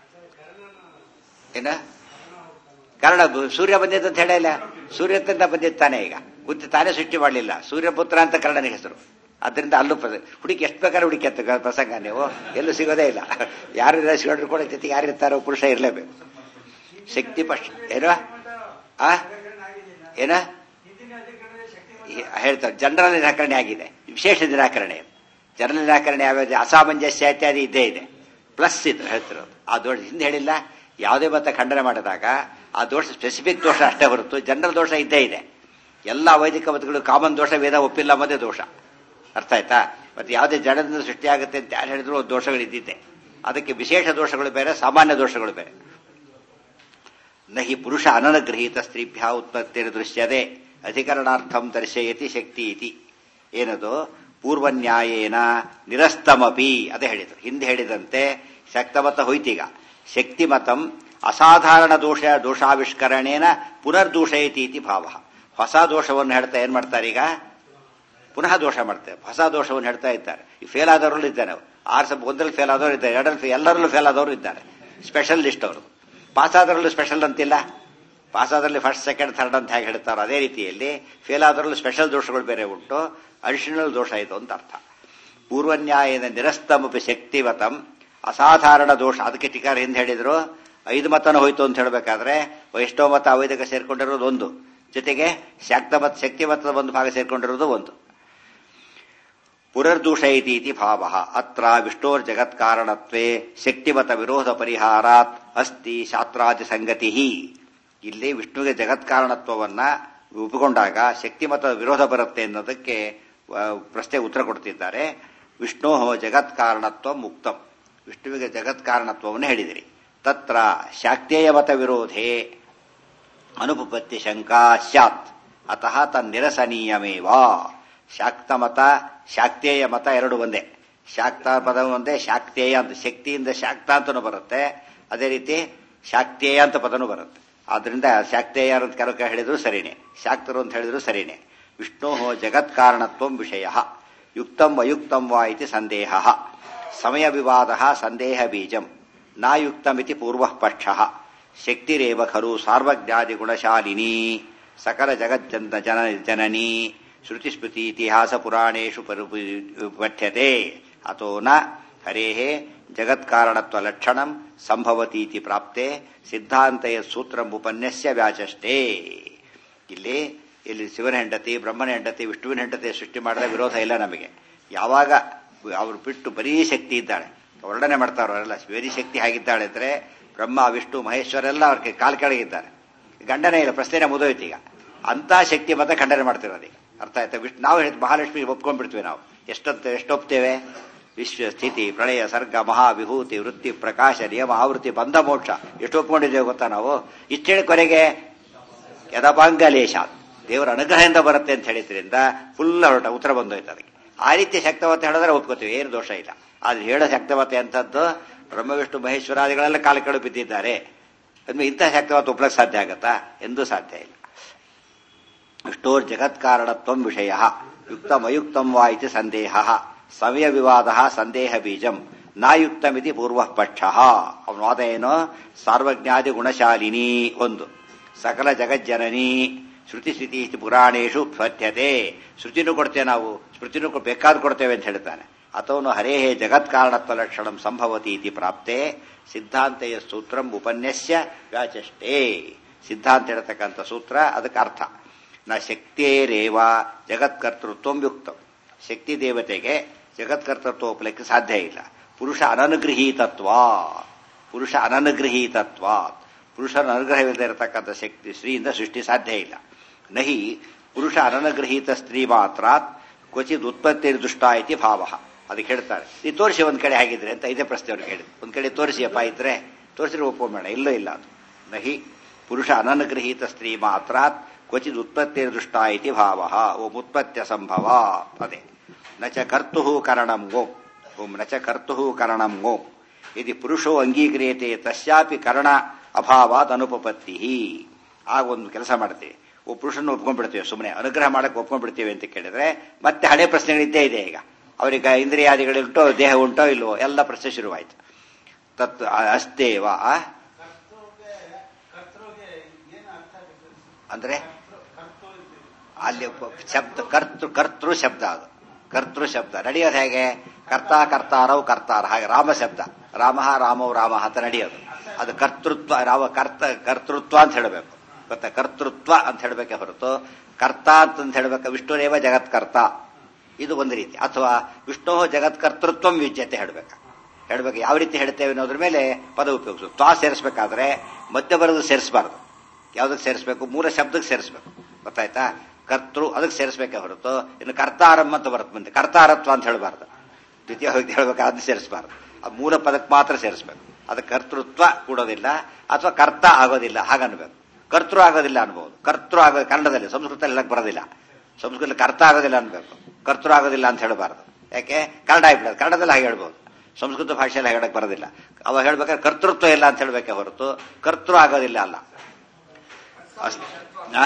ಏನ ಕಾರಣ ಸೂರ್ಯ ಬಂದಿದ್ದು ಅಂತ ಹೇಳಿಲ್ಲ ಸೂರ್ಯತಂತ ಬಂದಿದ್ದಾನೆ ಈಗ ಬುದ್ಧಿ ತಾನೇ ಸೃಷ್ಟಿ ಮಾಡಲಿಲ್ಲ ಸೂರ್ಯಪುತ್ರ ಅಂತ ಕನ್ನಡನ ಹೆಸರು ಅದರಿಂದ ಅಲ್ಲೂ ಹುಡುಕಿ ಎಷ್ಟು ಬೇಕಾದ್ರೆ ಹುಡುಕಿ ಪ್ರಸಂಗ ನೀವು ಎಲ್ಲೂ ಸಿಗೋದೇ ಇಲ್ಲ ಯಾರು ಸಿಗೋದ್ರು ಕೂಡ ಜೊತೆಗೆ ಯಾರು ಇರ್ತಾರೋ ಪುರುಷ ಇರಲೇಬೇಕು ಶಕ್ತಿ ಪಕ್ಷ ಏನೋ ಆ ಏನ ಹೇಳ್ತಾರೆ ಜನರಲ್ ನಿರಾಕರಣೆ ಆಗಿದೆ ವಿಶೇಷ ನಿರಾಕರಣೆ ಜನರಲ್ ನಿರಾಕರಣೆ ಯಾವ್ಯಾವ ಅಸಾಮಂಜಸ್ಯ ಇತ್ಯಾದಿ ಇದ್ದೇ ಇದೆ ಪ್ಲಸ್ ಇದು ಹೇಳ್ತಿರೋದು ಆ ದೋಷ ಹಿಂದೆ ಹೇಳಿಲ್ಲ ಯಾವುದೇ ಮತ ಖಂಡನೆ ಮಾಡಿದಾಗ ಆ ದೋಷ ಸ್ಪೆಸಿಫಿಕ್ ದೋಷ ಅಷ್ಟೇ ಹೊರತು ಜನರಲ್ ದೋಷ ಇದ್ದೇ ಇದೆ ಎಲ್ಲ ವೈದಿಕ ಮತಗಳು ಕಾಮನ್ ದೋಷ ವೇದ ಒಪ್ಪಿಲ್ಲ ಅನ್ನೋದೇ ದೋಷ ಅರ್ಥ ಆಯ್ತಾ ಮತ್ತೆ ಯಾವುದೇ ಜಡದಿಂದ ಸೃಷ್ಟಿಯಾಗುತ್ತೆ ಅಂತ ಯಾರು ಹೇಳಿದ್ರು ದೋಷಗಳು ಇದ್ದಿದ್ದೆ ಅದಕ್ಕೆ ವಿಶೇಷ ದೋಷಗಳು ಬೇರೆ ಸಾಮಾನ್ಯ ದೋಷಗಳು ಬೇರೆ ನಹಿ ಪುರುಷ ಅನನುಗೃಹೀತ ಸ್ತ್ರೀಭ್ಯ ಉತ್ಪತ್ತಿ ದೃಶ್ಯದೆ ಅಧಿಕರಣಾರ್ಥಂ ದರ್ಶಯತಿ ಶಕ್ತಿ ಇತಿ ಏನದು ಪೂರ್ವನ್ಯಾಯೇನ ನಿರಸ್ತಮಪಿ ಅದೇ ಹೇಳಿದ್ರು ಹಿಂದೆ ಹೇಳಿದಂತೆ ಶಕ್ತಮತ ಹೋಯ್ತೀಗ ಶಕ್ತಿಮತಂ ಅಸಾಧಾರಣ ದೋಷ ದೋಷಾವಿಷ್ಕರಣೇನ ಪುನರ್ದೂಷಯತಿ ಇತಿ ಭಾವ ಹೊಸ ದೋಷವನ್ನು ಹೇಳ್ತಾ ಏನ್ ಮಾಡ್ತಾರೆ ಈಗ ಪುನಃ ದೋಷ ಮಾಡ್ತಾರೆ ಹೊಸ ದೋಷವನ್ನು ಹೇಳ್ತಾ ಇದ್ದಾರೆ ಈ ಫೇಲ್ ಆದವರಲ್ಲೂ ಇದ್ದಾರೆ ಆರು ಸಬ್ ಒಂದರಲ್ಲಿ ಫೇಲ್ ಆದವರು ಇದ್ದಾರೆ ಎರಡರಲ್ಲಿ ಎಲ್ಲರಲ್ಲೂ ಫೇಲ್ ಆದವರು ಇದ್ದಾರೆ ಸ್ಪೆಷಲ್ ಲಿಸ್ಟ್ ಅವರು ಪಾಸ್ ಆದರಲ್ಲೂ ಸ್ಪೆಷಲ್ ಅಂತಿಲ್ಲ ಪಾಸ್ ಆದ್ರಲ್ಲಿ ಫಸ್ಟ್ ಸೆಕೆಂಡ್ ಥರ್ಡ್ ಅಂತ ಹೇಗೆ ಹೇಳ್ತಾರೋ ಅದೇ ರೀತಿಯಲ್ಲಿ ಫೇಲ್ ಆದರಲ್ಲೂ ಸ್ಪೆಷಲ್ ದೋಷಗಳು ಬೇರೆ ಉಂಟು ಅಡಿಷನಲ್ ದೋಷ ಇದು ಅಂತ ಅರ್ಥ ಪೂರ್ವನ್ಯಾಯದ ನಿರಸ್ತಮಪಿ ಶಕ್ತಿವತಂ ಅಸಾಧಾರಣ ದೋಷ ಅದಕ್ಕೆ ಟೀಕಾರ ಹಿಂದೆ ಹೇಳಿದ್ರು ಐದು ಮತನ ಹೋಯ್ತು ಅಂತ ಹೇಳಬೇಕಾದ್ರೆ ಎಷ್ಟೋ ಮತ ಅವೈದಿಕ ಸೇರ್ಕೊಂಡಿರೋದು ಒಂದು ಜೊತೆಗೆ ಶಾಕ್ತ ಮತ ಶಕ್ತಿ ಮತದ ಒಂದು ಭಾಗ ಸೇರ್ಕೊಂಡಿರೋದು ಒಂದು ಪುನರ್ದೂಷಯತಿ ಇತಿ ಭಾವ ಅತ್ರ ವಿಷ್ಣೋರ್ ಜಗತ್ಕಾರಣತ್ವೇ ಶಕ್ತಿಮತ ವಿರೋಧ ಪರಿಹಾರಾತ್ ಅಸ್ತಿ ಶಾಸ್ತ್ರಾದಿ ಸಂಗತಿ ಇಲ್ಲಿ ವಿಷ್ಣುವಿಗೆ ಜಗತ್ಕಾರಣತ್ವವನ್ನ ಒಪ್ಪಿಕೊಂಡಾಗ ಶಕ್ತಿಮತ ವಿರೋಧ ಬರುತ್ತೆ ಅನ್ನೋದಕ್ಕೆ ಪ್ರಶ್ನೆ ಉತ್ತರ ಕೊಡ್ತಿದ್ದಾರೆ ವಿಷ್ಣೋ ಜಗತ್ಕಾರಣತ್ವ ಮುಕ್ತಂ ವಿಷ್ಣುವಿಗೆ ಜಗತ್ಕಾರಣತ್ವವನ್ನು ಹೇಳಿದಿರಿ ತತ್ರ ಶಾಕ್ತೇಯ ಮತ ವಿರೋಧೇ ಅನುಪಪತ್ತಿ ಶಂಕಾ ಸ್ಯಾತ್ ಅತಃ ತನ್ನಿರಸನೀಯಮೇವ ಶಾಕ್ತ ಮತ ಶಾಕ್ತೇಯ ಮತ ಎರಡು ಒಂದೇ ಶಾಕ್ತ ಪದ ಒಂದೇ ಶಾಕ್ತೇಯ ಅಂತ ಶಕ್ತಿಯಿಂದ ಶಾಕ್ತ ಅಂತನೂ ಬರುತ್ತೆ ಅದೇ ರೀತಿ ಶಾಕ್ತೇಯ ಅಂತ ಪದನೂ ಬರುತ್ತೆ ಆದ್ರಿಂದ ಶಾಕ್ತೇಯರು ಅಂತ ಕೆಲವು ಹೇಳಿದ್ರು ಸರಿನೇ ಶಾಕ್ತರು ಅಂತ ಹೇಳಿದ್ರು ಸರಿನೇ ವಿಷ್ಣು ಜಗತ್ಕಾರಣತ್ವ ವಿಷಯ ಯುಕ್ತಂ ಅಯುಕ್ತಂ ವಾ ಇತಿ ಸಂದೇಹ ಸಮಯ ವಿವಾದ ಸಂದೇಹ ಬೀಜಂ ನಾಯುಕ್ತಮಿತಿ ಪೂರ್ವ ಪಕ್ಷ ಶಕ್ತಿರೇವ ಖಲು ಸಾರ್ವಜ್ಞಾದಿ ಗುಣಶಾಲಿನಿ ಸಕಲ ಜಗಜ್ಜಂತ ಜನ ಜನನಿ ಶ್ರುತಿಸ್ಮೃತಿ ಇತಿಹಾಸ ಪುರಾಣೇಶು ಪಠ್ಯತೆ ಅಥೋ ನ ಹರೇ ಜಗತ್ಕಾರಣತ್ವ ಲಕ್ಷಣಂ ಸಂಭವತೀತಿ ಪ್ರಾಪ್ತೆ ಸಿದ್ಧಾಂತಯ ಸೂತ್ರ ಉಪನ್ಯಸ್ಯ ವ್ಯಾಚಷ್ಟೇ ಇಲ್ಲಿ ಇಲ್ಲಿ ಶಿವನ ಹೆಂಡತಿ ಬ್ರಹ್ಮನ ಹೆಂಡತಿ ವಿಷ್ಣುವಿನ ಹೆಂಡತಿ ಸೃಷ್ಟಿ ಮಾಡಿದ ವಿರೋಧ ಇಲ್ಲ ನಮಗೆ ಯಾವಾಗ ಅವರು ಬಿಟ್ಟು ಬರೀ ಶಕ್ತಿ ಇದ್ದಾಳೆ ವರ್ಣನೆ ಮಾಡ್ತಾರೆ ಅವರೆಲ್ಲ ಬರೀ ಶಕ್ತಿ ಆಗಿದ್ದಾಳೆ ಅಂದ್ರೆ ಬ್ರಹ್ಮ ವಿಷ್ಣು ಮಹೇಶ್ವರೆಲ್ಲ ಅವ್ರಿಗೆ ಕಾಲ್ ಕೆಳಗಿದ್ದಾರೆ ಗಂಡನೇ ಇಲ್ಲ ಪ್ರಶ್ನೆ ಮುದೋಯ್ತು ಈಗ ಅಂತ ಶಕ್ತಿ ಮತ್ತೆ ಖಂಡನೆ ಮಾಡ್ತಿರೋದು ಅರ್ಥ ಆಯ್ತಾ ವಿಷ್ಣು ನಾವು ಹೇಳಿದ್ ಮಹಾಲಕ್ಷ್ಮಿ ಒಪ್ಕೊಂಡ್ಬಿಡ್ತೀವಿ ನಾವು ಎಷ್ಟೊತ್ತ ಎಷ್ಟೊಪ್ತೇವೆ ವಿಶ್ವ ಸ್ಥಿತಿ ಪ್ರಳಯ ಸರ್ಗ ಮಹಾ ವಿಭೂತಿ ವೃತ್ತಿ ಪ್ರಕಾಶ ನಿಯಮ ಆವೃತ್ತಿ ಬಂಧ ಮೋಕ್ಷ ಎಷ್ಟು ಒಪ್ಕೊಂಡಿದ್ದೇವೆ ಗೊತ್ತಾ ನಾವು ಇಷ್ಟೇಳಿ ಕೊನೆಗೆ ಯದಪಾಂಗಲೇಶ ದೇವರ ಅನುಗ್ರಹದಿಂದ ಬರುತ್ತೆ ಅಂತ ಹೇಳಿದ್ರಿಂದ ಫುಲ್ ಹೊರಟ ಉತ್ತರ ಬಂದೋಯ್ತು ಅದಕ್ಕೆ ಆ ರೀತಿ ಶಕ್ತವತೆ ಹೇಳಿದ್ರೆ ಒಪ್ಕೋತೀವಿ ಏನು ದೋಷ ಇಲ್ಲ ಆದ್ರೆ ಹೇಳೋ ಶಕ್ತವತೆ ಅಂತದ್ದು ಬ್ರಹ್ಮ ವಿಷ್ಣು ಮಹೇಶ್ವರಾದಿಗಳೆಲ್ಲ ಕಾಲ ಕೆಳು ಬಿದ್ದಿದ್ದಾರೆ ಅಂದ್ರೆ ಇಂಥ ಶಕ್ತವತೆ ಒಪ್ಲಕ್ಕೆ ಸಾಧ್ಯ ಆಗತ್ತಾ ಎಂದೂ ಸಾಧ್ಯ ಇಲ್ಲ ವಿಷ್ಣೋರ್ ಜಗತ್ಕಾರಣತ್ವ ವಿಷಯ ಯುಕ್ತಂ ಅಯುಕ್ತಂ ವಾ ಇತಿ ಸಂದೇಹ ಸಮಯ ವಿವಾದ ಸಂದೇಹ ಬೀಜಂ ನಾಯುಕ್ತಮಿತಿ ಪೂರ್ವ ಪಕ್ಷ ಅವನ ವಾದ ಏನು ಸಾರ್ವಜ್ಞಾದಿ ಗುಣಶಾಲಿನಿ ಒಂದು ಸಕಲ ಜಗಜ್ಜನನಿ ಶ್ರುತಿ ಸ್ಥಿತಿ ಪುರಾಣೇಶು ಪಠ್ಯತೆ ಶ್ರುತಿನೂ ಕೊಡ್ತೇವೆ ನಾವು ಸ್ಮೃತಿನೂ ಬೇಕಾದ್ ಕೊಡ್ತೇವೆ ಅಂತ ಹೇಳ್ತಾನೆ ಅಥವನು ಹರೇಹೇ ಜಗತ್ಕಾರಣತ್ವ ಲಕ್ಷಣಂ ಸಂಭವತಿ ಇತಿ ಪ್ರಾಪ್ತೆ ಸಿದ್ಧಾಂತೆಯ ಸೂತ್ರಂ ಉಪನ್ಯಸ್ಯ ವ್ಯಾಚಷ್ಟೇ ಸಿದ್ಧಾಂತ ಹೇಳ್ತಕ್ಕಂಥ ಸೂತ್ರ ಅದಕ್ಕೆ ಅರ್ಥ ನ ಶಕ್ತಿಯೇರೇವ ಜಗತ್ಕರ್ತೃತ್ವ ಯುಕ್ತ ಶಕ್ತಿ ದೇವತೆಗೆ ಜಗತ್ಕರ್ತೃತ್ವ ಒಪ್ಪಲಿಕ್ಕೆ ಸಾಧ್ಯ ಇಲ್ಲ ಪುರುಷ ಅನನುಗೃಹೀತತ್ವ ಪುರುಷ ಅನನುಗೃಹೀತತ್ವ ಪುರುಷನ ಅನುಗ್ರಹವಿಲ್ಲದೆ ಇರತಕ್ಕಂಥ ಶಕ್ತಿ ಸ್ತ್ರೀಯಿಂದ ಸೃಷ್ಟಿ ಸಾಧ್ಯ ಇಲ್ಲ ನಹಿ ಪುರುಷ ಅನನುಗೃಹೀತ ಸ್ತ್ರೀ ಮಾತ್ರ ಕ್ವಚಿತ್ ಉತ್ಪತ್ತಿ ದುಷ್ಟ ಇತಿ ಭಾವ ಅದಕ್ಕೆ ಹೇಳ್ತಾರೆ ಈ ತೋರಿಸಿ ಒಂದ್ ಕಡೆ ಆಗಿದ್ರೆ ಅಂತ ಇದೇ ಪ್ರಶ್ನೆ ಅವ್ರಿಗೆ ಹೇಳಿದ್ರು ಒಂದ್ ಕಡೆ ತೋರಿಸಿಯಪ್ಪ ಇದ್ರೆ ತೋರಿಸಿದ್ರೆ ಒಪ್ಕೊಂಬೇಡ ಇಲ್ಲೋ ಇಲ್ಲ ಅದು ನಹಿ ಪುರುಷ ಅನನುಗೃಹೀತ ಸ್ತ್ರೀ ಮಾತ್ರ ಕ್ವಚಿತ್ ಉತ್ಪತ್ತಿ ದೃಷ್ಟ ಇತಿ ಭಾವ ಓಂ ಉತ್ಪತ್ಯ ಸಂಭವ ಅದೇ ನಚ ಕರ್ತು ಕರಣಂ ಓಂ ಓಂ ನಚ ಕರ್ತು ಕರಣಂ ಓಂ ಇದು ಪುರುಷೋ ಅಂಗೀಕ್ರಿಯತೆ ತಸ್ಯಾಪಿ ಕರ್ಣ ಅಭಾವಾದ ಅನುಪಪತ್ತಿ ಆಗ ಒಂದು ಕೆಲಸ ಮಾಡ್ತೀವಿ ಓ ಪುರುಷನ ಒಪ್ಕೊಂಡ್ಬಿಡ್ತೀವಿ ಸುಮ್ಮನೆ ಅನುಗ್ರಹ ಮಾಡಕ್ಕೆ ಒಪ್ಕೊಂಡ್ಬಿಡ್ತೀವಿ ಅಂತ ಕೇಳಿದ್ರೆ ಮತ್ತೆ ಹಳೆ ಪ್ರಶ್ನೆಗಳಿದ್ದೇ ಇದೆ ಈಗ ಅವರಿಗೆ ಇಂದ್ರಿಯಾದಿಗಳುಂಟೋ ದೇಹ ಉಂಟೋ ಇಲ್ವೋ ಎಲ್ಲ ಪ್ರಶ್ನೆ ಶುರುವಾಯಿತು ತತ್ ಅಸ್ತೇವ ಅಂದ್ರೆ ಅಲ್ಲಿ ಶಬ್ದ ಕರ್ತೃ ಕರ್ತೃ ಶಬ್ದ ಅದು ಕರ್ತೃ ಶಬ್ದ ನಡೆಯೋದು ಹೇಗೆ ಕರ್ತ ಕರ್ತಾರವು ಕರ್ತಾರ ಹಾಗೆ ರಾಮ ಶಬ್ದ ರಾಮ ರಾಮವು ರಾಮ ಅಂತ ನಡೆಯೋದು ಅದು ಕರ್ತೃತ್ವ ರಾಮ ಕರ್ತ ಕರ್ತೃತ್ವ ಅಂತ ಹೇಳಬೇಕು ಗೊತ್ತಾ ಕರ್ತೃತ್ವ ಅಂತ ಹೇಳಬೇಕೆ ಹೊರತು ಕರ್ತ ಅಂತ ಹೇಳಬೇಕು ವಿಷ್ಣುರೇವ ಜಗತ್ಕರ್ತ ಇದು ಒಂದು ರೀತಿ ಅಥವಾ ವಿಷ್ಣು ಜಗತ್ಕರ್ತೃತ್ವ ವಿಜ್ಯತೆ ಹೇಳಬೇಕು ಹೇಳ್ಬೇಕು ಯಾವ ರೀತಿ ಹೇಳ್ತೇವೆ ಅನ್ನೋದ್ರ ಮೇಲೆ ಪದ ಉಪಯೋಗಿಸು ತ್ವಾ ಸೇರಿಸಬೇಕಾದ್ರೆ ಮಧ್ಯ ಬರೋದು ಸೇರಿಸಬಾರ್ದು ಯಾವ್ದಕ್ಕೆ ಸೇರಿಸಬೇಕು ಮೂಲ ಶಬ್ದಕ್ಕೆ ಸೇರಿಸಬೇಕು ಗೊತ್ತಾಯ್ತಾ ಕರ್ತೃ ಅದಕ್ಕೆ ಸೇರಿಸಬೇಕೆ ಹೊರತು ಇನ್ನು ಕರ್ತಾರಂ ಅಂತ ಬರುತ್ತೆ ಮುಂದೆ ಕರ್ತಾರತ್ವ ಅಂತ ಹೇಳಬಾರ್ದು ದ್ವಿತೀಯ ಹೋಗಿ ಹೇಳ್ಬೇಕು ಅದನ್ನ ಸೇರಿಸಬಾರ್ದು ಆ ಮೂಲ ಪದಕ್ಕೆ ಮಾತ್ರ ಸೇರಿಸಬೇಕು ಅದಕ್ಕೆ ಕರ್ತೃತ್ವ ಕೂಡೋದಿಲ್ಲ ಅಥವಾ ಕರ್ತ ಆಗೋದಿಲ್ಲ ಹಾಗನ್ಬೇಕು ಕರ್ತೃ ಆಗೋದಿಲ್ಲ ಅನ್ಬಹುದು ಕರ್ತೃ ಆಗೋ ಕನ್ನಡದಲ್ಲಿ ಸಂಸ್ಕೃತ ಹೇಳಕ್ ಬರೋದಿಲ್ಲ ಸಂಸ್ಕೃತ ಕರ್ತ ಆಗೋದಿಲ್ಲ ಅನ್ಬೇಕು ಕರ್ತೃ ಆಗೋದಿಲ್ಲ ಅಂತ ಹೇಳಬಾರ್ದು ಯಾಕೆ ಕನ್ನಡ ಆಗ್ಬಿಡೋದು ಕನ್ನಡದಲ್ಲಿ ಹಾಗೆ ಹೇಳ್ಬೋದು ಸಂಸ್ಕೃತ ಭಾಷೆಯಲ್ಲಿ ಹೇಳಕ್ ಬರೋದಿಲ್ಲ ಅವಾಗ ಹೇಳ್ಬೇಕಾದ್ರೆ ಕರ್ತೃತ್ವ ಇಲ್ಲ ಅಂತ ಹೇಳ್ಬೇಕೆ ಹೊರತು ಕರ್ತೃ ಆಗೋದಿಲ್ಲ ಅಲ್ಲ ಅಷ್ಟ್- ಆ?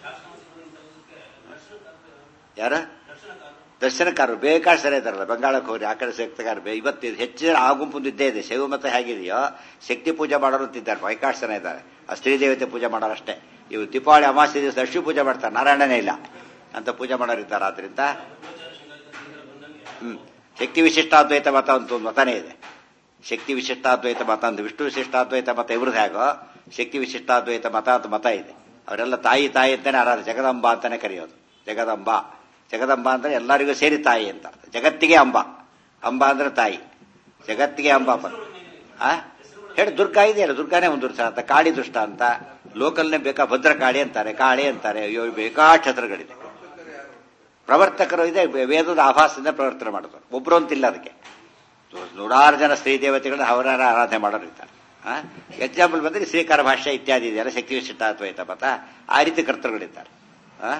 ಯಾರ ದರ್ಶನಕಾರರು ಬೇಕಾಷ್ಟು ಸರಿ ಇದಾರಲ್ಲ ಬಂಗಾಳಕ್ಕೆ ಹೋಗಿ ಆ ಕಡೆ ಸೇರ್ತಗಾರ ಇವತ್ತು ಹೆಚ್ಚು ಜನ ಆ ಗುಂಪು ಇದ್ದೇ ಇದೆ ಶೈವ ಮತ ಹೇಗಿದೆಯೋ ಶಕ್ತಿ ಪೂಜೆ ಮಾಡೋರು ಅಂತಿದ್ದಾರೆ ವೈಕಾಷ್ಟು ಜನ ಇದ್ದಾರೆ ಆ ಸ್ತ್ರೀ ದೇವತೆ ಪೂಜೆ ಮಾಡೋರು ಅಷ್ಟೇ ಇವು ದೀಪಾವಳಿ ಅಮಾವಾಸ್ಯ ದಿವಸ ಲಕ್ಷ್ಮೀ ಪೂಜೆ ಮಾಡ್ತಾರೆ ನಾರಾಯಣನೇ ಇಲ್ಲ ಅಂತ ಪೂಜೆ ಮಾಡೋರು ಇದ್ದಾರೆ ಆದ್ರಿಂದ ಹ್ಮ್ ಶಕ್ತಿ ವಿಶಿಷ್ಟಾದ್ವೈತ ಮತ ಅಂತ ಒಂದು ಮತನೇ ಇದೆ ಶಕ್ತಿ ವಿಶಿಷ್ಟಾದ್ವೈತ ಮತ ಅಂತ ವಿಷ್ಣು ವಿಶಿಷ್ಟಾದ್ವೈತ ಮತ ಇವ್ರದ್ದು ಹೇಗೋ ಶಕ್ತಿ ವಿಶಿಷ್ಟಾದ್ವೈತ ಮತ ಅಂತ ಮತ ಇದೆ ಅವರೆಲ್ಲ ತಾಯಿ ತಾಯಿ ಅಂತಾನೆ ಆರಾಧ ಜಗದಂಬ ಅಂತಾನೆ ಕರೆಯೋದು ಜಗದಂಬ ಜಗದಂಬ ಅಂದ್ರೆ ಎಲ್ಲರಿಗೂ ಸೇರಿ ತಾಯಿ ಅಂತ ಅರ್ಥ. ಜಗತ್ತಿಗೆ ಅಂಬ ಅಂಬ ಅಂದ್ರೆ ತಾಯಿ ಜಗತ್ತಿಗೆ ಅಂಬ ಬ- ಆ ಹೇಳಿ ದುರ್ಗಾ ಇದೆಯಲ್ಲ ದುರ್ಗಾನೇ ಒಂದು ದುರ್ಸ ಅಂತ ಕಾಳಿ ದುಷ್ಟ ಅಂತ ಲೋಕಲ್ನೇ ಬೇಕಾ ಭದ್ರ ಕಾಳಿ ಅಂತಾರೆ ಕಾಳಿ ಅಂತಾರೆ ಅಯ್ಯೋ ಬೇಕಾ ಛತ್ರಗಳಿದೆ ಪ್ರವರ್ತಕರು ಇದೆ ವೇದದ ಆಭಾಸದಿಂದ ಪ್ರವರ್ತನೆ ಮಾಡೋದು ಒಬ್ರು ಅಂತಿಲ್ಲ ಅದಕ್ಕೆ ನೂರಾರು ಜನ ಸ್ತ್ರೀ ದೇವತೆಗಳನ್ನ ಅವರಾರ ಆರಾಧನೆ ಮಾಡೋರು ಇರ್ತಾರೆ ಎಕ್ಸಾಂಪಲ್ ಬಂದ್ರೆ ಶ್ರೀಕಾರ ಭಾಷೆ ಇತ್ಯಾದಿ ಇದೆಯಲ್ಲ ಶಕ್ತಿ ವಿಶಿಷ್ಟ ಅದ್ವೈತ ಮತ ಆ ರೀತಿ ಕರ್ತೃಗಳಿದ್ದಾರೆ ಆ?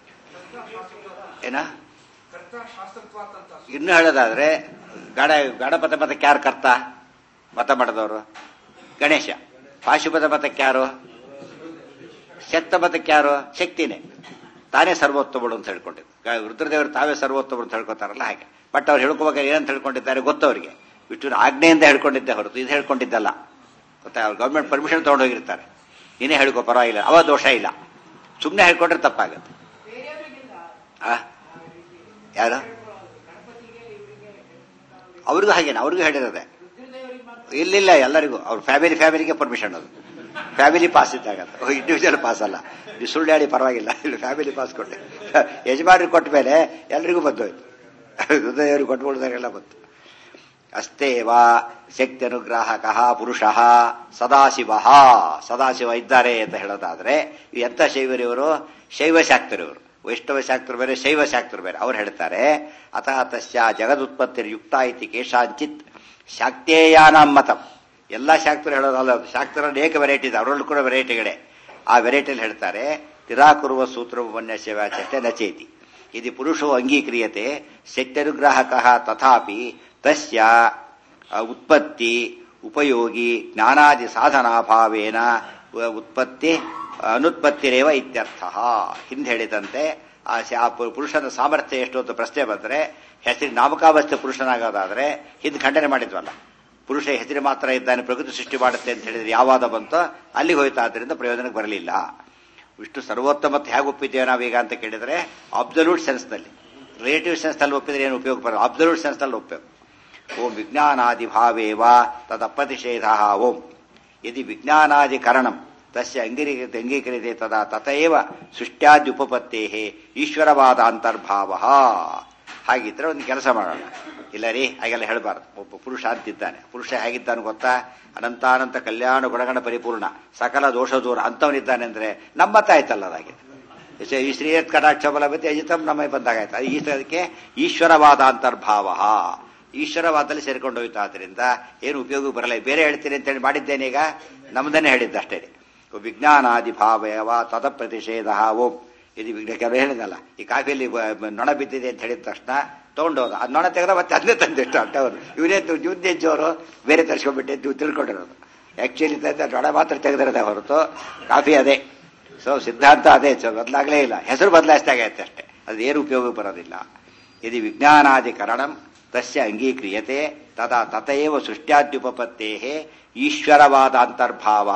ಏನ ಇನ್ನು ಹೇಳೋದಾದ್ರೆ ಗಣ ಗಣಪತ ಮತಕ್ಕೆ ಯಾರು ಕರ್ತ ಮತ ಮಾಡಿದವರು ಗಣೇಶ ಪಾಶುಪತ ಮತಕ್ಕೆ ಯಾರು ಶಕ್ತ ಮತಕ್ಕೆ ಯಾರು ಶಕ್ತಿನೇ ತಾನೇ ಸರ್ವೋತ್ತಮಗಳು ಅಂತ ಹೇಳ್ಕೊಂಡಿದ್ದು ಗ- ರುದ್ರದೇವರು ತಾವೇ ಸರ್ವೋತ್ತಮರು ಅಂತ ಹೇಳ್ಕೊತಾರಲ್ಲ ಹಾಗೆ ಬಟ್ ಅವ್ರು ಹೇಳ್ಕೋಬೇಕಾದ್ರೆ ಏನಂತ ಹೇಳ್ಕೊಂಡಿದ್ದಾರೆ ಗೊತ್ತವರಿಗೆ ವಿಷ್ಣುವಿನ ಆಜ್ಞೆಯಿಂದ ಹೇಳ್ಕೊಂಡಿದ್ದೆ ಹೊರತು ಇದು ಹೇಳ್ಕೊಂಡಿದ್ದಲ್ಲ ಗೊತ್ತಾ ಅವ್ರು ಗೌರ್ಮೆಂಟ್ ಪರ್ಮಿಷನ್ ತಗೊಂಡೋಗಿರ್ತಾರೆ ನೀನೇ ಹೇಳ್ಕೋ ಪರವಾಗಿಲ್ಲ ಅವ ದೋಷ ಇಲ್ಲ ಸುಮ್ಮನೆ ಹೇಳ್ಕೊಂಡ್ರೆ ತಪ್ಪಾಗುತ್ತೆ ಆ? ಯಾರು ಅವ್ರಿಗೂ ಹಾಗೇನೆ ಅವ್ರಿಗೂ ಹೇಳಿರೋದೆ ಇಲ್ಲಿಲ್ಲ ಎಲ್ಲರಿಗೂ ಅವ್ರ ಫ್ಯಾಮಿಲಿ ಫ್ಯಾಮಿಲಿಗೆ ಪರ್ಮಿಷನ್ ಅದು ಫ್ಯಾಮಿಲಿ ಪಾಸ್ ಇದ್ದಾಗ ಇಂಡಿವಿಜುವಲ್ ಪಾಸ್ ಅಲ್ಲ ನೀವು ಸುಳ್ಳು ಹೇಳಿ ಪರವಾಗಿಲ್ಲ ಇಲ್ಲಿ ಫ್ಯಾಮಿಲಿ ಪಾಸ್ ಕೊಟ್ಟೆ ಯಜಮಾನ್ರಿಗೆ ಕೊಟ್ಟ ಮೇಲೆ ಎಲ್ರಿಗೂ ಬಂದೋಯ್ತು ಹೃದಯವ್ರಿಗೆ ಕೊಟ್ಬಿಡ್ದಾಗೆಲ್ಲ ಬಂತು ಅಷ್ಟೇ ವಾ ಶಕ್ತಿ ಅನುಗ್ರಾಹಕ ಪುರುಷ ಸದಾಶಿವ ಸದಾಶಿವ ಇದ್ದಾರೆ ಅಂತ ಹೇಳೋದಾದ್ರೆ ಈ ಎಂತ ಶೈವರಿವರು ಶೈವ ಶಾಕ್ತರಿವರು ವೈಷ್ಣವ ಶಾಕ್ತರು ಬೇರೆ ಶೈವ ಶಾಕ್ತರು ಬೇರೆ ಅವ್ರು ಹೇಳ್ತಾರೆ ಅತಃ ತಸ್ಯ ಜಗದುತ್ಪತ್ತಿ ಯುಕ್ತ ಇತಿ ಕೇಶಾಂಚಿತ್ ಶಾಕ್ತೇಯಾನಾಂ ಮತಂ ಎಲ್ಲ ಶಾಕ್ತರು ಹೇಳೋದಲ್ಲ ಶಾಕ್ತರ ಅನೇಕ ವೆರೈಟಿ ಇದೆ ಅವರಲ್ಲೂ ಕೂಡ ವೆರೈಟಿಗಳೇ ಆ ವೆರೈಟಿಯಲ್ಲಿ ಹೇಳ್ತಾರೆ ನಿರಾಕುರುವ ಸೂತ್ರ ಉಪನ್ಯಾಸ ವ್ಯಾಚಷ್ಟೇ ನಚೇತಿ ಇದು ಪುರುಷೋ ಅಂಗೀಕ್ರಿಯತೆ ಶಕ್ತನುಗ್ರಾಹಕ ತಥಾಪಿ ತಸ್ಯ ಅ, ಉತ್ಪತ್ತಿ ಉಪಯೋಗಿ ಜ್ಞಾನಾದಿ ಸಾಧನಾಭಾವೇನ ಉ- ಉತ್ಪತ್ತಿ ಅನುತ್ಪತ್ತಿರೇವ ಇತ್ಯರ್ಥ ಹಿಂದೆ ಹೇಳಿದಂತೆ ಆ ಶ- ಆ ಪು- ಪುರುಷನ ಸಾಮರ್ಥ್ಯ ಎಷ್ಟು ಅಂತ ಪ್ರಶ್ನೆ ಬಂದರೆ ಹೆಸರು ನಾಮಕಾವಸ್ಥೆ ಪುರುಷನಾಗೋದಾದ್ರೆ ಹಿಂದೆ ಖಂಡನೆ ಮಾಡಿದ್ವಲ್ಲ ಪುರುಷ ಹೆಸರು ಮಾತ್ರ ಇದ್ದಾನೆ ಪ್ರಕೃತಿ ಸೃಷ್ಟಿ ಮಾಡುತ್ತೆ ಅಂತ ಹೇಳಿದ್ರೆ ಯಾವಾದ ಬಂತೋ ಅಲ್ಲಿಗೆ ಹೋಯ್ತು ಆದ್ದರಿಂದ ಪ್ರಯೋಜನಕ್ಕೆ ಬರಲಿಲ್ಲ ವಿಷ್ಣು ಸರ್ವೋತ್ತಮತ್ತು ಹೇಗೆ ಒಪ್ಪಿದ್ದೇವೆ ನಾವೀಗ ಅಂತ ಕೇಳಿದ್ರೆ ಅಬ್ಸಲ್ಯೂಟ್ ಸೆನ್ಸ್ನಲ್ಲಿ ರಿಲೇಟಿವ್ ಸೆನ್ಸ್ನಲ್ಲಿ ಒಪ್ಪಿದ್ರೆ ಏನು ಉಪಯೋಗ ಬರಲ್ಲ ಅಬ್ಸಲ್ಯೂಟ್ ಸೆನ್ಸ್ನಲ್ಲಿ ಒಪ್ಪಬೇಕು ಓಂ ವಿಜ್ಞಾನಾದಿ ಭಾವೇವ ತದಪ್ರತಿಷೇಧ ಓಂ ಯದಿ ವಿಜ್ಞಾನಾದಿ ಕರಣಂ ತಸ್ಯ ಅಂಗೀಕೃತ ಅಂಗೀಕರಿತೆ ತದಾ ತಥೈವ ಸೃಷ್ಟ್ಯಾದ್ಯುಪಪತ್ತೇ ಈಶ್ವರವಾದ ಅಂತರ್ಭಾವ ಹಾಗಿದ್ರೆ ಒಂದು ಕೆಲಸ ಮಾಡೋಣ ಇಲ್ಲ ರೀ ಹಾಗೆಲ್ಲ ಹೇಳಬಾರ್ದು ಒಬ್ಬ ಪುರುಷ ಅಂತಿದ್ದಾನೆ ಪುರುಷ ಹೇಗಿದ್ದಾನೆ ಗೊತ್ತಾ ಅನಂತಾನಂತ ಕಲ್ಯಾಣ ಗುಣಗಣ ಪರಿಪೂರ್ಣ ಸಕಲ ದೋಷ ದೂರ ಅಂತವನಿದ್ದಾನೆ ಅಂದ್ರೆ ನಮ್ಮತ್ತ ಆಯ್ತಲ್ಲ ಅದಾಗೆ ಈ ಶ್ರೀಯತ್ ಕಟಾಕ್ಷ ಬಲವತಿ ಅಜಿತಂ ನಮಗೆ ಬಂದಾಗಾಯ್ತು ಈ ಅದಕ್ಕೆ ಈಶ್ವರವಾದ ಅಂತರ್ಭಾವ ಈಶ್ವರವಾದಲ್ಲಿ ಸೇರ್ಕೊಂಡು ಹೋಯ್ತು ಆದ್ರಿಂದ ಏನು ಉಪಯೋಗ ಬರಲ್ಲ ಬೇರೆ ಹೇಳ್ತೀನಿ ಅಂತ ಹೇಳಿ ಮಾಡಿದ್ದೇನೆ ಈಗ ನಮ್ದನ್ನೇ ಹೇಳಿದ್ದಷ್ಟೇ ವಿಜ್ಞಾನಾದಿ ಭಾವಯವ ತದ ಪ್ರತಿಷೇಧ ಓಂ ಇದು ವಿಘ್ನ ಕೆಲವು ಹೇಳಿದಲ್ಲ ಈ ಕಾಫಿಯಲ್ಲಿ ಬ- ಬ- ನೊಣ ಬಿದ್ದಿದೆ ಅಂತ ಹೇಳಿದ ತಕ್ಷಣ ತಗೊಂಡೋದ ಅದು ನೊಣ ತೆಗೆದ ಮತ್ತೆ ಅದನ್ನೇ ತಂದಿಷ್ಟು ಅಟ್ಟವರು ಇವರೇ ಜೂದ್ದೆಜ್ಜವರು ಬೇರೆ ತರಿಸ್ಕೊಂಡ್ಬಿಟ್ಟೆ ನೀವು ತಿಳ್ಕೊಂಡಿರೋದು ಆಕ್ಚುಲಿ ತಂದ ನೊಣ ಮಾತ್ರ ತೆಗೆದಿರೋದೇ ಹೊರತು ಕಾಫಿ ಅದೇ ಸೊ ಸಿದ್ಧಾಂತ ಅದೇ ಸೊ ಬದಲಾಗಲೇ ಇಲ್ಲ ಹೆಸರು ಬದಲಾಯಿಸಿದಾಗೈತೆ ಅಷ್ಟೇ ಅದು ಏನು ಉಪಯೋಗ ಬರೋದಿಲ್ಲ ಯದಿ ವಿಜ್ಞಾನಾದಿ ಕರಣಂ ತಸ್ಯ ಅಂಗೀಕ್ರಿಯತೆ ತದಾ ತಥೈವ ಸೃಷ್ಟ್ಯಾದ್ಯುಪಪತ್ತೇ ಈಶ್ವರವಾದ ಅಂತರ್ಭಾವ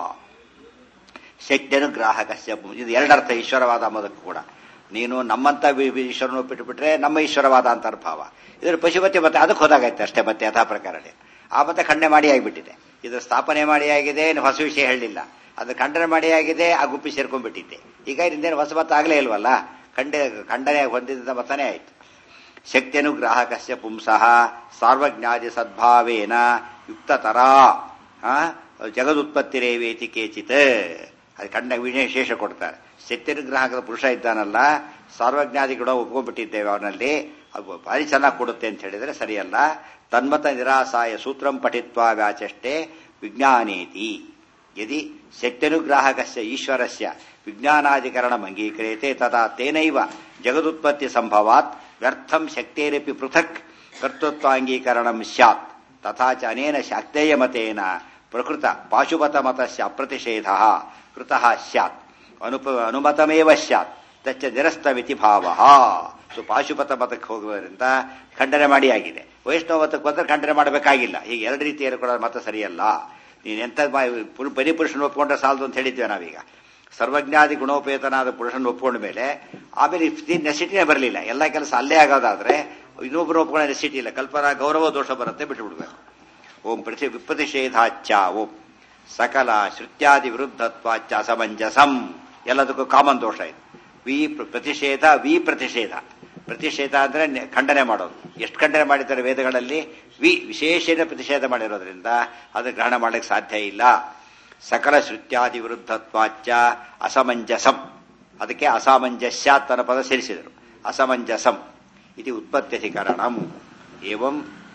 ಶಕ್ತಿಯನುಗ್ರಾಹಕಸ್ಯ ಇದು ಎರಡರ್ಥ ಈಶ್ವರವಾದ ಅಂಬೋದಕ್ಕೂ ಕೂಡ ನೀನು ನಮ್ಮಂತ ವಿ- ವಿ- ಈಶ್ವರನ ಒಪ್ಪಿಟ್ಬಿಟ್ರೆ ನಮ್ಮ ಈಶ್ವರವಾದ ಅಂತರ್ಭಾವ ಇದ್ರ ಪಶುಪತಿ ಮತ್ತೆ ಅದಕ್ಕೆ ಹೋದಾಗೈತೆ ಅಷ್ಟೇ ಮತ್ತೆ ಯಥಾ ಪ್ರಕಾರನೇ ಆ ಮತ್ತೆ ಖಂಡನೆ ಮಾಡಿ ಆಗಿಬಿಟ್ಟಿದೆ ಇದು ಸ್ಥಾಪನೆ ಮಾಡಿ ಆಗಿದೆ ಇನ್ನು ಹೊಸ ವಿಷಯ ಹೇಳಲಿಲ್ಲ ಅದು ಖಂಡನೆ ಮಾಡಿ ಆಗಿದೆ ಆ ಗುಂಪಿ ಸೇರ್ಕೊಂಡ್ಬಿಟ್ಟಿದ್ದೆ ಈಗ ಇದರಿಂದೇನು ಹೊಸ ಮತ ಆಗಲೇ ಇಲ್ವಲ್ಲ ಖಂಡೆ ಖಂಡನೆ ಹೊಂದಿದ್ದ ಮತನೇ ಆಯ್ತು ಶಕ್ತಿಯನುಗ್ರಾಹಕಸ್ಯ ಪುಂಸಃ ಸಾರ್ವಜ್ಞಾದಿ ಸದ್ಭಾವೇನ ಯುಕ್ತತರ ಜಗದುತ್ಪತ್ತಿರೇವೇತಿ ಕೇಚಿತ್ ಅದು ಕಂಡ ವಿಶೇಷ ಕೊಡ್ತಾರೆ ಶಕ್ತಿಯನುಗ್ರಾಹಕದ ಪುರುಷ ಇದ್ದಾನಲ್ಲ ಸಾರ್ವಜ್ಞಾದಿ ಕೂಡ ಒಪ್ಕೊಂಡ್ಬಿಟ್ಟಿದ್ದೇವೆ ಅವನಲ್ಲಿ ಅದು ಭಾರಿ ಚೆನ್ನಾಗಿ ಕೊಡುತ್ತೆ ಅಂತ ಹೇಳಿದ್ರೆ ಸರಿಯಲ್ಲ ತನ್ಮತ ನಿರಾಸಾಯ ಸೂತ್ರಂ ಪಠಿತ್ವ ವ್ಯಾಚಷ್ಟೇ ವಿಜ್ಞಾನೇತಿ ಯದಿ ಶಕ್ತಿಯನುಗ್ರಾಹಕಸ್ಯ ಈಶ್ವರಸ್ಯ ವಿಜ್ಞಾನಾಧಿಕರಣಂ ಅಂಗೀಕ್ರಿಯತೆ ತದಾ ತೇನೈವ ಜಗದುತ್ಪತ್ತಿ ಸಂಭವಾತ್ ವ್ಯರ್ಥಂ ಶಕ್ತೇರಪಿ ಪೃಥಕ್ ಕರ್ತೃತ್ವಾಂಗೀಕರಣಂ ಸ್ಯಾತ್ ತಥಾ ಚ ಅನೇನ ಶಾಕ್ತೇಯ ಮತೇನ ಪ್ರಕೃತ ಪಾಶುಪತ ಮತಸ್ಯ ಅಪ್ರತಿಷೇಧ ಕೃತಃ ಸ್ಯಾತ್ ಅನುಪ ಅನುಮತಮೇವ ಸ್ಯಾತ್ ತಚ್ಚ ನಿರಸ್ತಮಿತಿ ಭಾವ ಸೊ ಪಾಶುಪತ ಮತಕ್ಕೆ ಹೋಗುವುದರಿಂದ ಖಂಡನೆ ಮಾಡಿ ಆಗಿದೆ ವೈಷ್ಣವ ಮತಕ್ಕೆ ಬಂದ್ರೆ ಖಂಡನೆ ಮಾಡಬೇಕಾಗಿಲ್ಲ ಹೀಗೆ ಎರಡು ರೀತಿಯಲ್ಲಿ ಕೂಡ ಮತ ಸರಿಯಲ್ಲ ನೀನು ಎಂತ ಬರೀ ಪುರುಷನ ಒಪ್ಕೊಂಡ್ರೆ ಸಾಲದು ಅಂತ ಹೇಳಿದ್ವಿ ನಾವೀಗ ಸರ್ವಜ್ಞಾದಿ ಗುಣೋಪೇತನಾದ ಪುರುಷನ ಒಪ್ಕೊಂಡ ಮೇಲೆ ಆಮೇಲೆ ನೆಸಿಟಿನೇ ಬರಲಿಲ್ಲ ಎಲ್ಲ ಕೆಲಸ ಅಲ್ಲೇ ಆಗೋದಾದ್ರೆ ಇನ್ನೊಬ್ಬರು ಒಪ್ಕೊಳ್ಳೋ ನೆಸಿಟಿ ಇಲ್ಲ ಕಲ್ಪನಾ ಗೌರವ ದೋಷ ಬರುತ್ತೆ ಬಿಟ್ಟುಬಿಡ್ಬೇಕು ಓಂ ಪ್ರತಿ ವಿಪ್ರತಿಷೇಧಾಚ್ಯ ಓಂ ಸಕಲ ಶ್ರುತ್ಯಾದಿ ವಿರುದ್ಧತ್ವಾಚ್ಯ ಅಸಮಂಜಸಂ ಎಲ್ಲದಕ್ಕೂ ಕಾಮನ್ ದೋಷ ಇದೆ ವಿ ಪ್ರತಿಷೇಧ ವಿ ಪ್ರತಿಷೇಧ ಪ್ರತಿಷೇಧ ಅಂದ್ರೆ ಖಂಡನೆ ಮಾಡೋದು ಎಷ್ಟು ಖಂಡನೆ ಮಾಡಿದ್ದಾರೆ ವೇದಗಳಲ್ಲಿ ವಿ ವಿಶೇಷನ ಪ್ರತಿಷೇಧ ಮಾಡಿರೋದ್ರಿಂದ ಅದು ಗ್ರಹಣ ಮಾಡಲಿಕ್ಕೆ ಸಾಧ್ಯ ಇಲ್ಲ ಸಕಲ ಶ್ರುತ್ಯಾದಿ ವಿರುದ್ಧತ್ವಾಚ್ಯ ಅಸಮಂಜಸಂ ಅದಕ್ಕೆ ಅಸಾಮಂಜಸ್ಯಾತ್ ಅನ್ನೋ ಪದ ಸೇರಿಸಿದರು ಅಸಮಂಜಸಂ ಇದು ಉತ್ಪತ್ತ್ಯಧಿಕರಣಂ ಏವಂ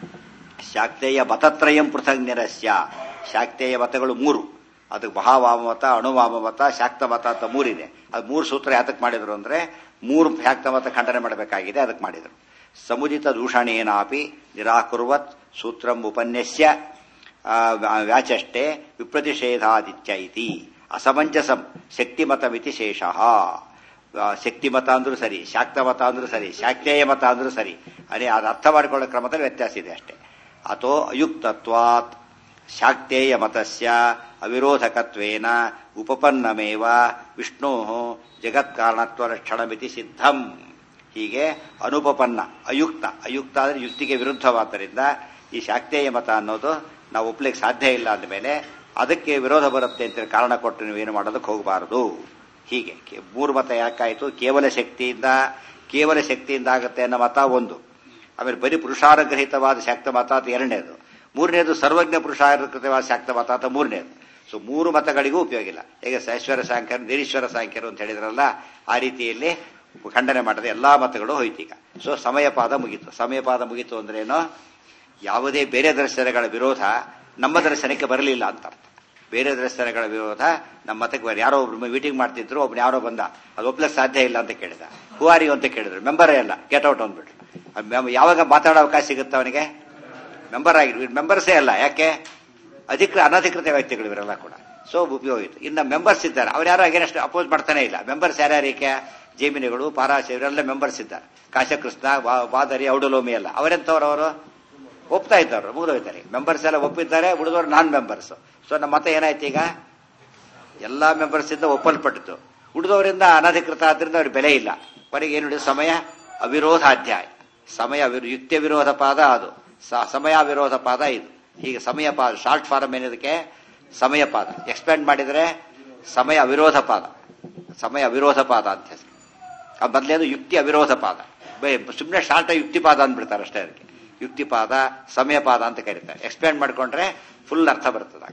ಶಾಕ್ತೇಯ ಮತತ್ರಯಂ ಪೃಥಗ್ ನಿರಸ್ಯ ಶಾಕ್ತೇಯ ಮತಗಳು ಮೂರು ಅದಕ್ಕೆ ಮಹಾವಾಮಮತ ಅಣುವಾಮಮತ ಶಾಕ್ತ ಮತ ಅಂತ ಮೂರಿದೆ ಅದು ಮೂರು ಸೂತ್ರ ಯಾತಕ್ಕೆ ಮಾಡಿದ್ರು ಅಂದ್ರೆ ಮೂರು ಶಾಕ್ತ ಮತ ಖಂಡನೆ ಮಾಡಬೇಕಾಗಿದೆ ಅದಕ್ಕೆ ಮಾಡಿದರು ಸಮುದಿತ ದೂಷಣೇನಾಪಿ ನಿರಾಕುರ್ವತ್ ಸೂತ್ರಂ ಉಪನ್ಯಸ್ಯ ವ್ಯಾಚಷ್ಟೆ ವಿಪ್ರತಿಷೇಧಾದಿತ್ಯ ಇತಿ ಅಸಮಂಜಸಂ ಶಕ್ತಿಮತಮಿತಿ ಶೇಷ ಶಕ್ತಿಮತ ಅಂದ್ರೂ ಸರಿ ಶಾಕ್ತ ಮತ ಅಂದ್ರೂ ಸರಿ ಶಾಕ್ತೇಯ ಮತ ಅಂದ್ರೂ ಸರಿ ಅದೇ ಅದು ಅರ್ಥ ಮಾಡಿಕೊಳ್ಳೋ ಕ್ರಮದಲ್ಲಿ ವ್ಯತ್ಯಾಸ ಇದೆ ಅಷ್ಟೇ ಅಥೋ ಅಯುಕ್ತತ್ವಾತ್ ಶಾಕ್ತೇಯ ಮತಸ್ಯ ಅವಿರೋಧಕತ್ವೇನ ಉಪಪನ್ನಮೇವ ವಿಷ್ಣು ಜಗತ್ಕಾರಣತ್ವ ಲಕ್ಷಣಮಿತಿ ಸಿದ್ಧಂ ಹೀಗೆ ಅನುಪಪನ್ನ ಅಯುಕ್ತ ಅಯುಕ್ತ ಅಂದ್ರೆ ಯುಕ್ತಿಗೆ ವಿರುದ್ಧವಾದ್ದರಿಂದ ಈ ಶಾಕ್ತೇಯ ಮತ ಅನ್ನೋದು ನಾವು ಒಪ್ಲಿಕ್ಕೆ ಸಾಧ್ಯ ಇಲ್ಲ ಅಂದಮೇಲೆ ಅದಕ್ಕೆ ವಿರೋಧ ಬರುತ್ತೆ ಅಂತ ಕಾರಣ ಕೊಟ್ಟು ನೀವೇನು ಮಾಡೋದಕ್ಕೆ ಹೋಗಬಾರದು ಹೀಗೆ ಮೂರು ಮತ ಯಾಕಾಯಿತು ಕೇವಲ ಶಕ್ತಿಯಿಂದ ಕೇವಲ ಶಕ್ತಿಯಿಂದ ಆಗುತ್ತೆ ಅನ್ನೋ ಮತ ಒಂದು ಆಮೇಲೆ ಬರೀ ಪುರುಷಾನುಗ್ರಹಿತವಾದ ಶಾಕ್ತ ಮತ ಅಂತ ಎರಡನೇದು ಮೂರನೇದು ಸರ್ವಜ್ಞ ಪುರುಷಾನುಗ್ರಹಿತವಾದ ಶಾಕ್ತ ಮತ ಅಂತ ಮೂರನೇದು ಸೊ ಮೂರು ಮತಗಳಿಗೂ ಉಪಯೋಗ ಇಲ್ಲ ಈಗ ಸೈಶ್ವರ ಸಾಂಖ್ಯರು ನಿರೀಶ್ವರ ಸಾಂಖ್ಯರು ಅಂತ ಹೇಳಿದ್ರಲ್ಲ ಆ ರೀತಿಯಲ್ಲಿ ಖಂಡನೆ ಮಾಡದೆ ಎಲ್ಲಾ ಮತಗಳು ಹೋಯ್ತೀಗ ಸೊ ಸಮಯಪಾದ ಮುಗೀತು ಸಮಯಪಾದ ಮುಗೀತು ಅಂದ್ರೇನು ಯಾವುದೇ ಬೇರೆ ದರ್ಶನಗಳ ವಿರೋಧ ನಮ್ಮ ದರ್ಶನಕ್ಕೆ ಬರಲಿಲ್ಲ ಅಂತ ಅರ್ಥ ಬೇರೆ ದರ್ಶನಗಳ ವಿರೋಧ ನಮ್ಮ ಮತಕ್ಕೆ ಬರ ಯಾರೋ ಒಬ್ರು ಮೀಟಿಂಗ್ ಮಾಡ್ತಿದ್ರು ಒಬ್ನು ಯಾರೋ ಬಂದ ಅದು ಒಪ್ಲಕ್ಕೆ ಸಾಧ್ಯ ಇಲ್ಲ ಅಂತ ಕೇಳಿದ ಹೂವಾರಿ ಅಂತ ಕೇಳಿದ್ರು ಮೆಂಬರೇ ಅಲ್ಲ ಗೆಟ್ ಔಟ್ ಅಂದ್ಬಿಟ್ರು ಯಾವಾಗ ಮಾತಾಡೋ ಅವಕಾಶ ಸಿಗುತ್ತೆ ಅವನಿಗೆ ಮೆಂಬರ್ ಆಗಿರ್ವಿ ಮೆಂಬರ್ಸೇ ಅಲ್ಲ ಯಾಕೆ ಅಧಿಕೃತ ಅನಧಿಕೃತ ವ್ಯಕ್ತಿಗಳು ಇವರೆಲ್ಲ ಕೂಡ ಸೊ ಉಪಯೋಗ ಇತ್ತು ಇನ್ನು ಮೆಂಬರ್ಸ್ ಇದ್ದಾರೆ ಅವ್ರು ಯಾರು ಅಗೇನಷ್ಟು ಅಪೋಸ್ ಮಾಡ್ತಾನೆ ಇಲ್ಲ ಮೆಂಬರ್ಸ್ ಯಾರ್ಯಾರೀಕೆ ಜೇಮಿನಿಗಳು ಪಾರಾಶ ಇವರೆಲ್ಲ ಮೆಂಬರ್ಸ್ ಇದ್ದಾರೆ ಕಾಶಕೃಷ್ಣ ವಾದರಿ ಔಡಲೋಮಿ ಎಲ್ಲ ಅವರೆಂತವ್ರು ಅವರು ಒಪ್ತಾ ಇದ್ದವ್ರು ಮುಗಿದೋಯ್ತಾರೆ ಮೆಂಬರ್ಸ್ ಎಲ್ಲ ಒಪ್ಪಿದ್ದಾರೆ ಉಳಿದವರು ನಾನ್ ಮೆಂಬರ್ಸ್ ಸೊ ನಮ್ಮ ಮತ ಏನಾಯ್ತು ಈಗ ಎಲ್ಲಾ ಮೆಂಬರ್ಸ್ ಇಂದ ಒಪ್ಪಲ್ಪಟ್ಟಿತು ಉಳಿದವರಿಂದ ಅನಧಿಕೃತ ಆದ್ರಿಂದ ಅವ್ರಿಗೆ ಬೆಲೆ ಇಲ್ಲ ಕೊನೆಗೆ ಏನು ಸಮಯ ಅವಿರೋಧಾಧ್ಯಾಯ ಸಮಯ ಯುಕ್ತ ವಿರೋಧ ಪಾದ ಅದು ಸಮಯ ವಿರೋಧ ಪಾದ ಇದು ಹೀಗೆ ಸಮಯ ಪಾದ ಶಾರ್ಟ್ ಫಾರಮ್ ಏನಿದಕ್ಕೆ ಸಮಯ ಪಾದ ಎಕ್ಸ್ಪ್ಯಾಂಡ್ ಮಾಡಿದರೆ ಸಮಯ ಅವಿರೋಧ ಪಾದ ಸಮಯ ಅವಿರೋಧ ಪಾದ ಅಂತ ಹೆಸರು ಆ ಮೊದಲೇದು ಯುಕ್ತಿ ಅವಿರೋಧ ಪಾದ ಸುಮ್ಮನೆ ಶಾರ್ಟ್ ಯುಕ್ತಿ ಪಾದ ಅಂದ್ಬಿಡ್ತಾರೆ ಅಷ್ಟೇ ಅದಕ್ಕೆ ಯುಕ್ತಿ ಪಾದ ಸಮಯ ಪಾದ ಅಂತ ಕರೀತಾರೆ ಎಕ್ಸ್ಪ್ಯಾಂಡ್ ಮಾಡ್ಕೊಂಡ್ರೆ ಫುಲ್ ಅರ್ಥ ಬರ್ತದ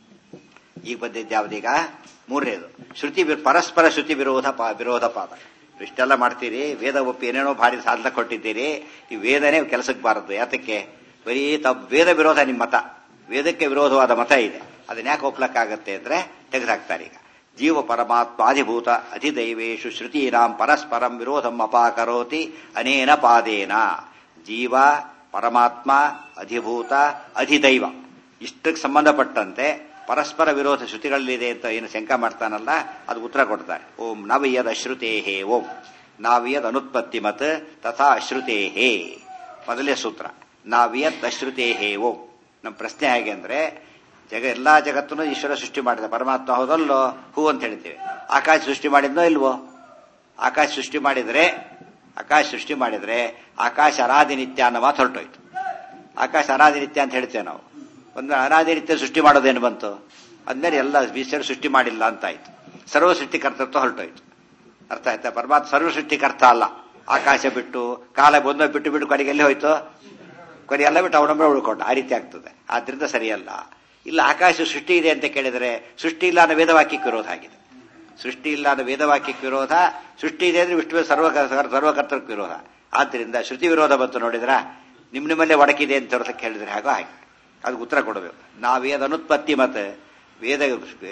ಈಗ ಬಂದಿದ್ದು ಯಾವ್ದೀಗ ಮೂರನೇದು ಶ್ರುತಿ ಪರಸ್ಪರ ಶ್ರುತಿ ವಿರೋಧ ಪಾ ವಿರೋಧ ಪಾದ ಇಷ್ಟೆಲ್ಲ ಮಾಡ್ತೀರಿ ವೇದ ಒಪ್ಪಿ ಏನೇನೋ ಭಾರಿ ಸಾಧನ ಕೊಟ್ಟಿದ್ದೀರಿ ಈ ವೇದನೆ ಕೆಲಸಕ್ಕೆ ಬಾರದು ಯಾತಕ್ಕೆ ಬರೀ ತಪ್ಪು ವೇದ ವಿರೋಧ ನಿಮ್ಮ ಮತ ವೇದಕ್ಕೆ ವಿರೋಧವಾದ ಮತ ಇದೆ ಅದನ್ನ ಯಾಕೆ ಒಪ್ಲಕ್ಕಾಗತ್ತೆ ಅಂದ್ರೆ ತೆಗೆದಾಕ್ತಾರೆ ಈಗ ಜೀವ ಪರಮಾತ್ಮ ಅಧಿಭೂತ ಅಧಿದೈವೇಶು ಶ್ರುತೀನಾಂ ಪರಸ್ಪರಂ ವಿರೋಧಂ ಅಪಾಕರೋತಿ ಅನೇನ ಪಾದೇನ ಜೀವ ಪರಮಾತ್ಮ ಅಧಿಭೂತ ಅಧಿದೈವ ಇಷ್ಟಕ್ಕೆ ಸಂಬಂಧಪಟ್ಟಂತೆ ಪರಸ್ಪರ ವಿರೋಧ ಶ್ರುತಿಗಳಲ್ಲಿದೆ ಅಂತ ಏನು ಶಂಕ ಮಾಡ್ತಾನಲ್ಲ ಅದು ಉತ್ತರ ಕೊಡ್ತಾರೆ ಓಂ ನವಿಯದ ಅಶ್ರುತೇಹೇ ಓಂ ನಾವಿಯದ್ ಅನುತ್ಪತ್ತಿ ಮತ್ ತಥಾ ಅಶ್ರುತೇಹೇ ಮೊದಲೇ ಸೂತ್ರ ನಾವಿಯದ್ ಅಶ್ರುತೇಹೇ ಓಂ ನಮ್ಮ ಪ್ರಶ್ನೆ ಹೇಗೆ ಅಂದ್ರೆ ಜಗ ಎಲ್ಲಾ ಜಗತ್ತನ್ನು ಈಶ್ವರ ಸೃಷ್ಟಿ ಮಾಡಿದ ಪರಮಾತ್ಮ ಹೌದಲ್ಲೋ ಹೂ ಅಂತ ಹೇಳ್ತೇವೆ ಆಕಾಶ ಸೃಷ್ಟಿ ಮಾಡಿದ್ನೋ ಇಲ್ವೋ ಆಕಾಶ ಸೃಷ್ಟಿ ಮಾಡಿದ್ರೆ ಆಕಾಶ ಸೃಷ್ಟಿ ಮಾಡಿದ್ರೆ ಆಕಾಶ ಅನಾದಿ ನಿತ್ಯ ಅನ್ನೋ ಮಾತು ಹೊರಟೋಯ್ತು ಆಕಾಶ ಅನಾದಿ ನಿತ್ಯ ಅಂತ ಹೇಳ್ತೇವೆ ನಾವು ಒಂದು ಅನಾದಿ ನಿತ್ಯ ಸೃಷ್ಟಿ ಮಾಡೋದೇನು ಬಂತು ಅಂದ್ಮೇಲೆ ಎಲ್ಲ ಈಶ್ವರ ಸೃಷ್ಟಿ ಮಾಡಿಲ್ಲ ಅಂತ ಆಯ್ತು ಸರ್ವ ಸೃಷ್ಟಿಕರ್ತತ್ವ ಹೊರಟೋಯ್ತು ಅರ್ಥ ಆಯ್ತಾ ಪರಮಾತ್ಮ ಸರ್ವ ಸೃಷ್ಟಿಕರ್ತ ಅಲ್ಲ ಆಕಾಶ ಬಿಟ್ಟು ಕಾಲ ಬಂದ ಬಿಟ್ಟು ಬಿಟ್ಟು ಕೊನೆಗೆ ಎಲ್ಲಿ ಹೋಯ್ತು ಕೊನೆ ಎಲ್ಲ ಬಿಟ್ಟು ಅವನೊಬ್ಬ ಉಳ್ಕೊಂಡು ಆ ರೀತಿ ಆಗ್ತದೆ ಆದ್ರಿಂದ ಸರಿಯಲ್ಲ ಇಲ್ಲ ಆಕಾಶ ಸೃಷ್ಟಿ ಇದೆ ಅಂತ ಕೇಳಿದರೆ ಸೃಷ್ಟಿ ಇಲ್ಲ ಅನ್ನೋ ವೇದವಾಕ್ಯಕ್ಕೆ ವಿರೋಧ ಆಗಿದೆ ಸೃಷ್ಟಿ ಇಲ್ಲ ಅನ್ನೋ ವೇದವಾಕ್ಯಕ್ಕೆ ವಿರೋಧ ಸೃಷ್ಟಿ ಇದೆ ಅಂದ್ರೆ ವಿಷ್ಣು ಸರ್ವ ಸರ್ವಕರ್ತಕ್ಕೆ ವಿರೋಧ ಆದ್ರಿಂದ ಶ್ರುತಿ ವಿರೋಧ ಬಂತು ನೋಡಿದ್ರ ನಿಮ್ ನಿಮ್ಮಲ್ಲೇ ಒಡಕಿದೆ ಅಂತ ಹೊರತಕ್ಕೆ ಹೇಳಿದ್ರೆ ಹಾಗೋ ಹಾಗೆ ಅದಕ್ಕೆ ಉತ್ತರ ಕೊಡಬೇಕು ನಾವೇದ ಅನುತ್ಪತ್ತಿ ಮತ್ತೆ ವೇದ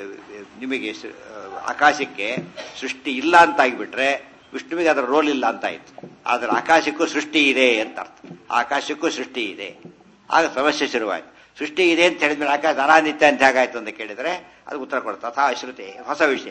ನಿಮಗೆ ಆಕಾಶಕ್ಕೆ ಸೃಷ್ಟಿ ಇಲ್ಲ ಅಂತ ಆಗಿಬಿಟ್ರೆ ವಿಷ್ಣುವಿಗೆ ಅದರ ರೋಲ್ ಇಲ್ಲ ಅಂತ ಆಯ್ತು ಆದ್ರೆ ಆಕಾಶಕ್ಕೂ ಸೃಷ್ಟಿ ಇದೆ ಅಂತ ಅರ್ಥ ಆಕಾಶಕ್ಕೂ ಸೃಷ್ಟಿ ಇದೆ ಆಗ ಸಮಸ್ಯೆ ಶುರುವಾಯ್ತು ಸೃಷ್ಟಿ ಇದೆ ಅಂತ ಹೇಳಿದ್ಮೇಲೆ ಆಕಾಶ ಅನಾನಿತ್ಯ ಅಂತ ಹೇಗಾಯ್ತು ಅಂತ ಕೇಳಿದ್ರೆ ಅದು ಉತ್ತರ ಕೊಡುತ್ತೆ ಅಥಾ ಅಶ್ರುತಿ ಹೊಸ ವಿಷಯ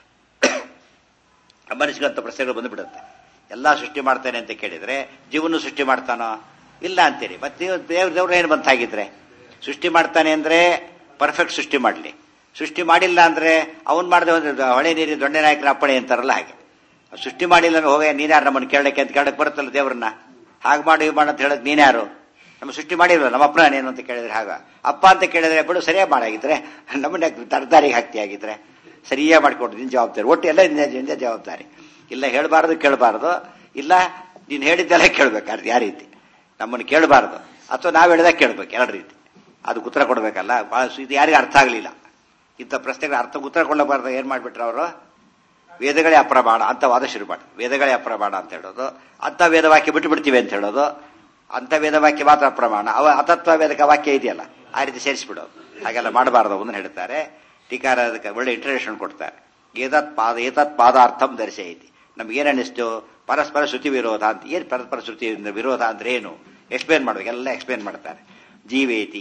ಮನಸ್ಸಿಗಂತ ಪ್ರಶ್ನೆಗಳು ಬಂದುಬಿಡುತ್ತೆ ಎಲ್ಲ ಸೃಷ್ಟಿ ಮಾಡ್ತಾನೆ ಅಂತ ಕೇಳಿದ್ರೆ ಜೀವನ ಸೃಷ್ಟಿ ಮಾಡ್ತಾನೋ ಇಲ್ಲ ಅಂತೀರಿ ಮತ್ತೆ ದೇವ್ರ ದೇವ್ರು ಏನು ಬಂತಾಗಿದ್ರೆ ಸೃಷ್ಟಿ ಮಾಡ್ತಾನೆ ಅಂದ್ರೆ ಪರ್ಫೆಕ್ಟ್ ಸೃಷ್ಟಿ ಮಾಡಲಿ ಸೃಷ್ಟಿ ಮಾಡಿಲ್ಲ ಅಂದ್ರೆ ಅವನ್ ಮಾಡಿದ ಒಂದು ಹೊಳೆ ನೀರಿನ ದೊಣ್ಣೆ ನಾಯಕನ ಅಪ್ಪಣೆ ಅಂತಾರಲ್ಲ ಹಾಗೆ ಸೃಷ್ಟಿ ಮಾಡಿಲ್ಲ ಅಂದ್ರೆ ಹೋಗ ನೀನ್ಯಾರು ನಮ್ಮನ್ನು ಕೇಳಕ್ಕೆ ಅಂತ ಕೇಳಕ್ ಬರುತ್ತಲ್ಲ ದೇವ್ರನ್ನ ಹಾಗೆ ಮಾಡಿ ಹೀಗೆ ಮಾಡು ಅಂತ ಹೇಳಕ್ ನೀನ್ಯಾರು ನಮ್ಮ ಸೃಷ್ಟಿ ಮಾಡಿಲ್ವ ನಮ್ಮ ಅಪ್ಪನ ಏನು ಅಂತ ಕೇಳಿದ್ರೆ ಹಾಗ ಅಪ್ಪ ಅಂತ ಕೇಳಿದ್ರೆ ಬಿಡು ಸರಿಯಾಗಿ ಮಾಡಾಗಿದ್ರೆ ನಮ್ಮನ್ನ ತರದಾರಿಗೆ ಹಾಕ್ತಿ ಆಗಿದ್ರೆ ಸರಿಯಾಗಿ ಮಾಡಿಕೊಟ್ಟು ನಿನ್ ಜವಾಬ್ದಾರಿ ಒಟ್ಟು ಎಲ್ಲ ನಿನ್ನ ನಿನ್ನ ಜವಾಬ್ದಾರಿ ಇಲ್ಲ ಹೇಳಬಾರ್ದು ಕೇಳಬಾರ್ದು ಇಲ್ಲ ನೀನು ಹೇಳಿದ್ದೆಲ್ಲ ಕೇಳ್ಬೇಕಾದ್ರೆ ಯಾವ ರೀತಿ ನಮ್ಮನ್ನು ಕೇಳಬಾರ್ದು ಅಥವಾ ನಾವು ಹೇಳಿದಾಗ ಕೇಳ್ಬೇಕು ಎರಡು ರೀತಿ ಅದು ಉತ್ತರ ಕೊಡಬೇಕಲ್ಲ ಭಾಳ ಇದು ಯಾರಿಗೂ ಅರ್ಥ ಆಗಲಿಲ್ಲ ಇಂಥ ಪ್ರಶ್ನೆಗಳ ಅರ್ಥ ಉತ್ತರ ಕೊಡಬಾರ್ದು ಏನ್ ಮಾಡ್ಬಿಟ್ರು ಅವರು ವೇದಗಳೇ ಅಪ್ರಮಾಣ ಅಂತ ವಾದ ಶುರು ಮಾಡಿ ವೇದಗಳೇ ಅಪ್ರಮಾಣ ಅಂತ ಹೇಳೋದು ಅಂತ ವೇದವಾಕ್ಯ ಬಿಟ್ಟು ಬಿಡ್ತೀವಿ ಅಂತ ಹೇಳೋದು ಅಂತ ವೇದವಾಕ್ಯ ಮಾತ್ರ ಅಪ್ರಮಾಣ ಅವ ಅತತ್ವ ವೇದಕ ವಾಕ್ಯ ಇದೆಯಲ್ಲ ಆ ರೀತಿ ಸೇರಿಸ್ಬಿಡೋದು ಹಾಗೆಲ್ಲ ಮಾಡಬಾರ್ದು ಅದನ್ನು ಹೇಳ್ತಾರೆ ಟೀಕಾರ ಅದಕ್ಕೆ ಒಳ್ಳೆ ಇಂಟ್ರಡಕ್ಷನ್ ಕೊಡ್ತಾರೆ ಏತತ್ ಪಾದ ಏತತ್ ಪಾದಾರ್ಥಂ ದರ್ಶಯತಿ ನಮ್ಗೇನು ಅನ್ನಿಸ್ತು ಪರಸ್ಪರ ಶ್ರುತಿ ವಿರೋಧ ಅಂತ ಏನು ಪರಸ್ಪರ ಶ್ರುತಿ ವಿರೋಧ ಅಂದ್ರೆ ಏನು ಎಕ್ಸ್ಪ್ಲೇನ್ ಮಾಡ್ಬೇಕು ಎಲ್ಲ ಎಕ್ಸ್ಪ್ಲೇನ್ ಮಾಡ್ತಾರೆ ಜೀವೇತಿ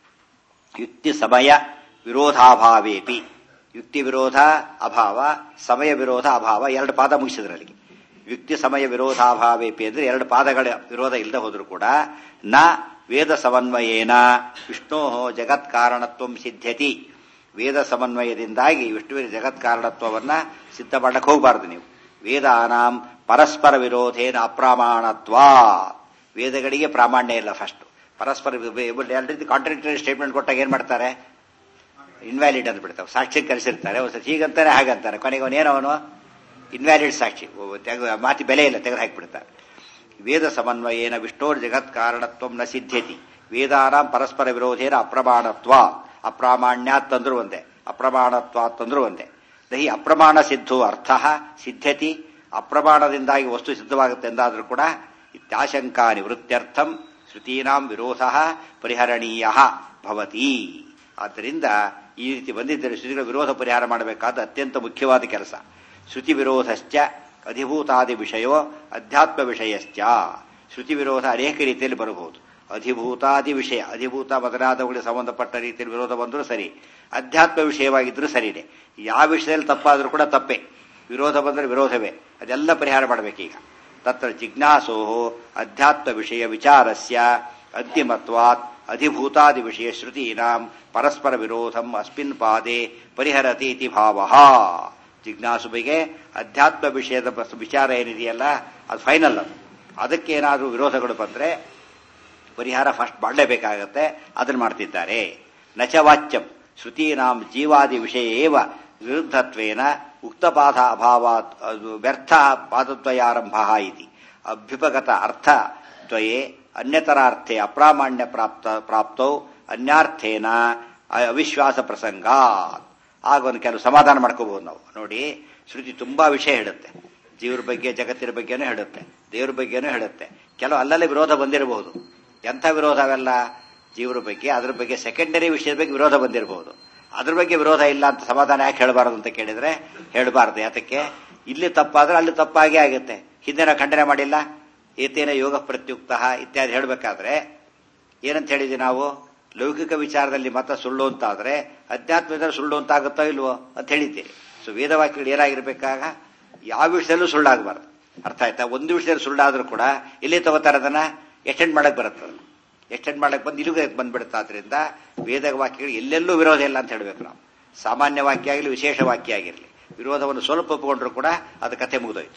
ಯುಕ್ತಿ ಸಮಯ ವಿರೋಧಾಭಾವೇಪಿ ಯುಕ್ತಿ ವಿರೋಧ ಅಭಾವ ಸಮಯ ವಿರೋಧ ಅಭಾವ ಎರಡು ಪಾದ ಮುಗಿಸಿದ್ರಲ್ಲಿ ಯುಕ್ತಿ ಸಮಯ ವಿರೋಧಾಭಾವೇಪಿ ಅಂದ್ರೆ ಎರಡು ಪಾದಗಳ ವಿರೋಧ ಇಲ್ಲದೆ ಹೋದ್ರು ಕೂಡ ನ ವೇದ ಸಮನ್ವಯೇನ ವಿಷ್ಣೋ ಜಗತ್ ಕಾರಣತ್ವ ಸಿದ್ಧತಿ ವೇದ ಸಮನ್ವಯದಿಂದಾಗಿ ವಿಷ್ಣುವಿನ ಜಗತ್ ಕಾರಣತ್ವವನ್ನ ಸಿದ್ಧ ಮಾಡಕ್ಕೆ ಹೋಗಬಾರದು ನೀವು ವೇದಾನಾಂ ಪರಸ್ಪರ ವಿರೋಧೇನ ಅಪ್ರಾಮಾಣತ್ವ ವೇದಗಳಿಗೆ ಪ್ರಾಮಾಣ್ಯ ಇಲ್ಲ ಫಸ್ಟ್ ಪರಸ್ಪರ ಎರಡು ರೀತಿ ಕಾಂಟ್ರಾಕ್ಟರಿ ಸ್ಟೇಟ್ಮೆಂಟ್ ಕೊಟ್ಟಾಗ ಏನ್ ಮಾಡ್ತಾರೆ ಇನ್ವ್ಯಾಲಿಡ್ ಅಂತ ಬಿಡ್ತಾವೆ ಸಾಕ್ಷಿ ಕರೆಸಿರ್ತಾರೆ ಒಂದ್ಸತಿ ಹೀಗಂತಾನೆ ಹಾಗಂತಾರೆ ಕೊನೆಗೆ ಅವನೇನವನು ಇನ್ವ್ಯಾಲಿಡ್ ಸಾಕ್ಷಿ ತೆಗೆದು ಮಾತಿ ಬೆಲೆ ಇಲ್ಲ ತೆಗೆದು ಹಾಕಿಬಿಡ್ತಾರೆ ವೇದ ಸಮನ್ವಯೇನ ವಿಷ್ಣೋರ್ ಜಗತ್ ಕಾರಣತ್ವ ನ ಸಿದ್ಧತಿ ವೇದಾನಾಂ ಪರಸ್ಪರ ವಿರೋಧೇನ ಅಪ್ರಮಾಣತ್ವ ಅಪ್ರಾಮಾಣ್ಯಾತ್ ತಂದ್ರು ಒಂದೇ ಅಪ್ರಮಾಣತ್ವಾತ್ ತಂದ್ರು ಒಂದೇ ದಹಿ ಅಪ್ರಮಾಣ ಸಿದ್ಧು ಅರ್ಥ ಸಿದ್ಧತಿ ಅಪ್ರಮಾಣದಿಂದಾಗಿ ವಸ್ತು ಸಿದ್ಧವಾಗುತ್ತೆ ಎಂದಾದರೂ ಕೂಡ ಇತ್ಯಾಶಂಕಾ ನಿವೃತ್ತ್ಯರ್ಥಂ ಶ್ರುತೀನಾಂ ವಿರೋಧ ಪರಿಹರಣೀಯ ಭವತಿ ಆದ್ದರಿಂದ ಈ ರೀತಿ ಬಂದಿದ್ದರೆ ಶ್ರುತಿಗಳ ವಿರೋಧ ಪರಿಹಾರ ಮಾಡಬೇಕಾದ ಅತ್ಯಂತ ಮುಖ್ಯವಾದ ಕೆಲಸ ಶ್ರುತಿ ವಿರೋಧಶ್ಚ ಅಧಿಭೂತಾದಿ ವಿಷಯೋ ಅಧ್ಯಾತ್ಮ ವಿಷಯಶ್ಚ ಶ್ರುತಿ ವಿರೋಧ ಅನೇಕ ರೀತಿಯಲ್ಲಿ ಬರಬಹುದು ಅಧಿಭೂತಾದಿ ವಿಷಯ ಅಧಿಭೂತ ಮೊದಲಾದವುಗಳಿಗೆ ಸಂಬಂಧಪಟ್ಟ ರೀತಿಯಲ್ಲಿ ವಿರೋಧ ಬಂದರೂ ಸರಿ ಅಧ್ಯಾತ್ಮ ವಿಷಯವಾಗಿದ್ರೂ ಸರಿನೇ ಯಾವ ವಿಷಯದಲ್ಲಿ ತಪ್ಪಾದರೂ ಕೂಡ ತಪ್ಪೇ ವಿರೋಧ ಬಂದರೆ ವಿರೋಧವೇ ಅದೆಲ್ಲ ಪರಿಹಾರ ಮಾಡಬೇಕೀಗ ತತ್ರ ಜಿಜ್ಞಾಸೋ ಅಧ್ಯಾತ್ಮ ವಿಷಯ ವಿಚಾರಸ್ಯ ಅಂತಿಮತ್ವಾತ್ ಅಧಿಭೂತಾದಿ ವಿಷಯ ಶ್ರುತೀನಾಂ ಪರಸ್ಪರ ವಿರೋಧಂ ಅಸ್ಮಿನ್ ಪಾದೆ ಪರಿಹರತಿ ಇತಿ ಭಾವ ಜಿಜ್ಞಾಸುಬಿಗೆ ಅಧ್ಯಾತ್ಮ ವಿಷಯದ ವಿಚಾರ ಏನಿದೆಯಲ್ಲ ಅದು ಫೈನಲ್ ಅದು ಅದಕ್ಕೇನಾದರೂ ವಿರೋಧಗಳು ಬಂದರೆ ಪರಿಹಾರ ಫಸ್ಟ್ ಮಾಡಲೇಬೇಕಾಗತ್ತೆ ಅದನ್ನು ಮಾಡ್ತಿದ್ದಾರೆ ನಚವಾಚ್ಯಂ ಶ್ರುತೀನಾಂ ಜೀವಾದಿ ವಿಷಯ ಏವ ವಿರುದ್ಧತ್ವೇನ ಉಕ್ತಪಾದ ಅಭಾವಾತ್ ವ್ಯರ್ಥ ಪಾದದ್ವಯಾರಂಭ ಇತಿ ಅಭ್ಯುಪಗತ ಅರ್ಥ ದ್ವಯೇ ಅನ್ಯತರಾರ್ಥೆ ಅಪ್ರಾಮಾಣ್ಯ ಪ್ರಾಪ್ತ ಪ್ರಾಪ್ತೌ ಅನ್ಯಾರ್ಥೇನ ಅವಿಶ್ವಾಸ ಪ್ರಸಂಗ ಆಗ ಒಂದು ಕೆಲವು ಸಮಾಧಾನ ಮಾಡ್ಕೋಬಹುದು ನಾವು ನೋಡಿ ಶ್ರುತಿ ತುಂಬಾ ವಿಷಯ ಹೇಳುತ್ತೆ ಜೀವರ ಬಗ್ಗೆ ಜಗತ್ತಿನ ಬಗ್ಗೆನೂ ಹೇಳುತ್ತೆ ದೇವ್ರ ಬಗ್ಗೆನೂ ಹೇಳುತ್ತೆ ಕೆಲವು ಅಲ್ಲಲ್ಲೇ ವಿರೋಧ ಬಂದಿರಬಹುದು ಎಂಥ ವಿರೋಧ ಅವೆಲ್ಲ ಜೀವರ ಬಗ್ಗೆ ಅದ್ರ ಬಗ್ಗೆ ಸೆಕೆಂಡರಿ ವಿಷಯದ ಬಗ್ಗೆ ವಿರೋಧ ಬಂದಿರಬಹುದು ಅದ್ರ ಬಗ್ಗೆ ವಿರೋಧ ಇಲ್ಲ ಅಂತ ಸಮಾಧಾನ ಯಾಕೆ ಹೇಳಬಾರದು ಅಂತ ಕೇಳಿದ್ರೆ ಹೇಳಬಾರದು ಯಾತಕ್ಕೆ ಇಲ್ಲಿ ತಪ್ಪಾದ್ರೆ ಅಲ್ಲಿ ತಪ್ಪಾಗೇ ಆಗುತ್ತೆ ಹಿಂದೆ ನಾವು ಖಂಡನೆ ಮಾಡಿಲ್ಲ ಏತೇನ ಯೋಗ ಪ್ರತ್ಯುಕ್ತ ಇತ್ಯಾದಿ ಹೇಳಬೇಕಾದ್ರೆ ಏನಂತ ಹೇಳಿದ್ವಿ ನಾವು ಲೌಕಿಕ ವಿಚಾರದಲ್ಲಿ ಮತ ಸುಳ್ಳು ಅಂತಾದ್ರೆ ಅಧ್ಯಾತ್ಮದಲ್ಲಿ ಸುಳ್ಳು ಅಂತ ಆಗುತ್ತೋ ಇಲ್ವೋ ಅಂತ ಹೇಳಿದ್ದೀರಿ ಸೊ ವೇದವಾಕ್ಯಗಳು ಏನಾಗಿರ್ಬೇಕಾಗ ಯಾವ ವಿಷಯದಲ್ಲೂ ಸುಳ್ಳಾಗಬಾರ್ದು ಅರ್ಥ ಆಯ್ತಾ ಒಂದು ವಿಷಯದಲ್ಲಿ ಸುಳ್ಳಾದ್ರೂ ಕೂಡ ಇಲ್ಲಿ ತಗೋತಾರೆ ಅದನ್ನ ಎಕ್ಸ್ಟೆಂಡ್ ಮಾಡಕ್ ಬರುತ್ತೆ ಎಕ್ಸ್ಟೆಂಡ್ ಮಾಡಕ್ ಬಂದು ಇಲ್ಲಿಗೆ ಬಂದ್ಬಿಡುತ್ತೆ ಆದ್ರಿಂದ ವೇದ ವಾಕ್ಯಗಳು ಎಲ್ಲೆಲ್ಲೂ ವಿರೋಧ ಇಲ್ಲ ಅಂತ ಹೇಳ್ಬೇಕು ನಾವು ಸಾಮಾನ್ಯ ವಾಕ್ಯ ಆಗಲಿ ವಿಶೇಷ ವಾಕ್ಯ ಆಗಿರಲಿ ವಿರೋಧವನ್ನು ಸ್ವಲ್ಪ ಒಪ್ಪಿಕೊಂಡ್ರು ಕೂಡ ಅದು ಕಥೆ ಮುಗಿದೋಯ್ತು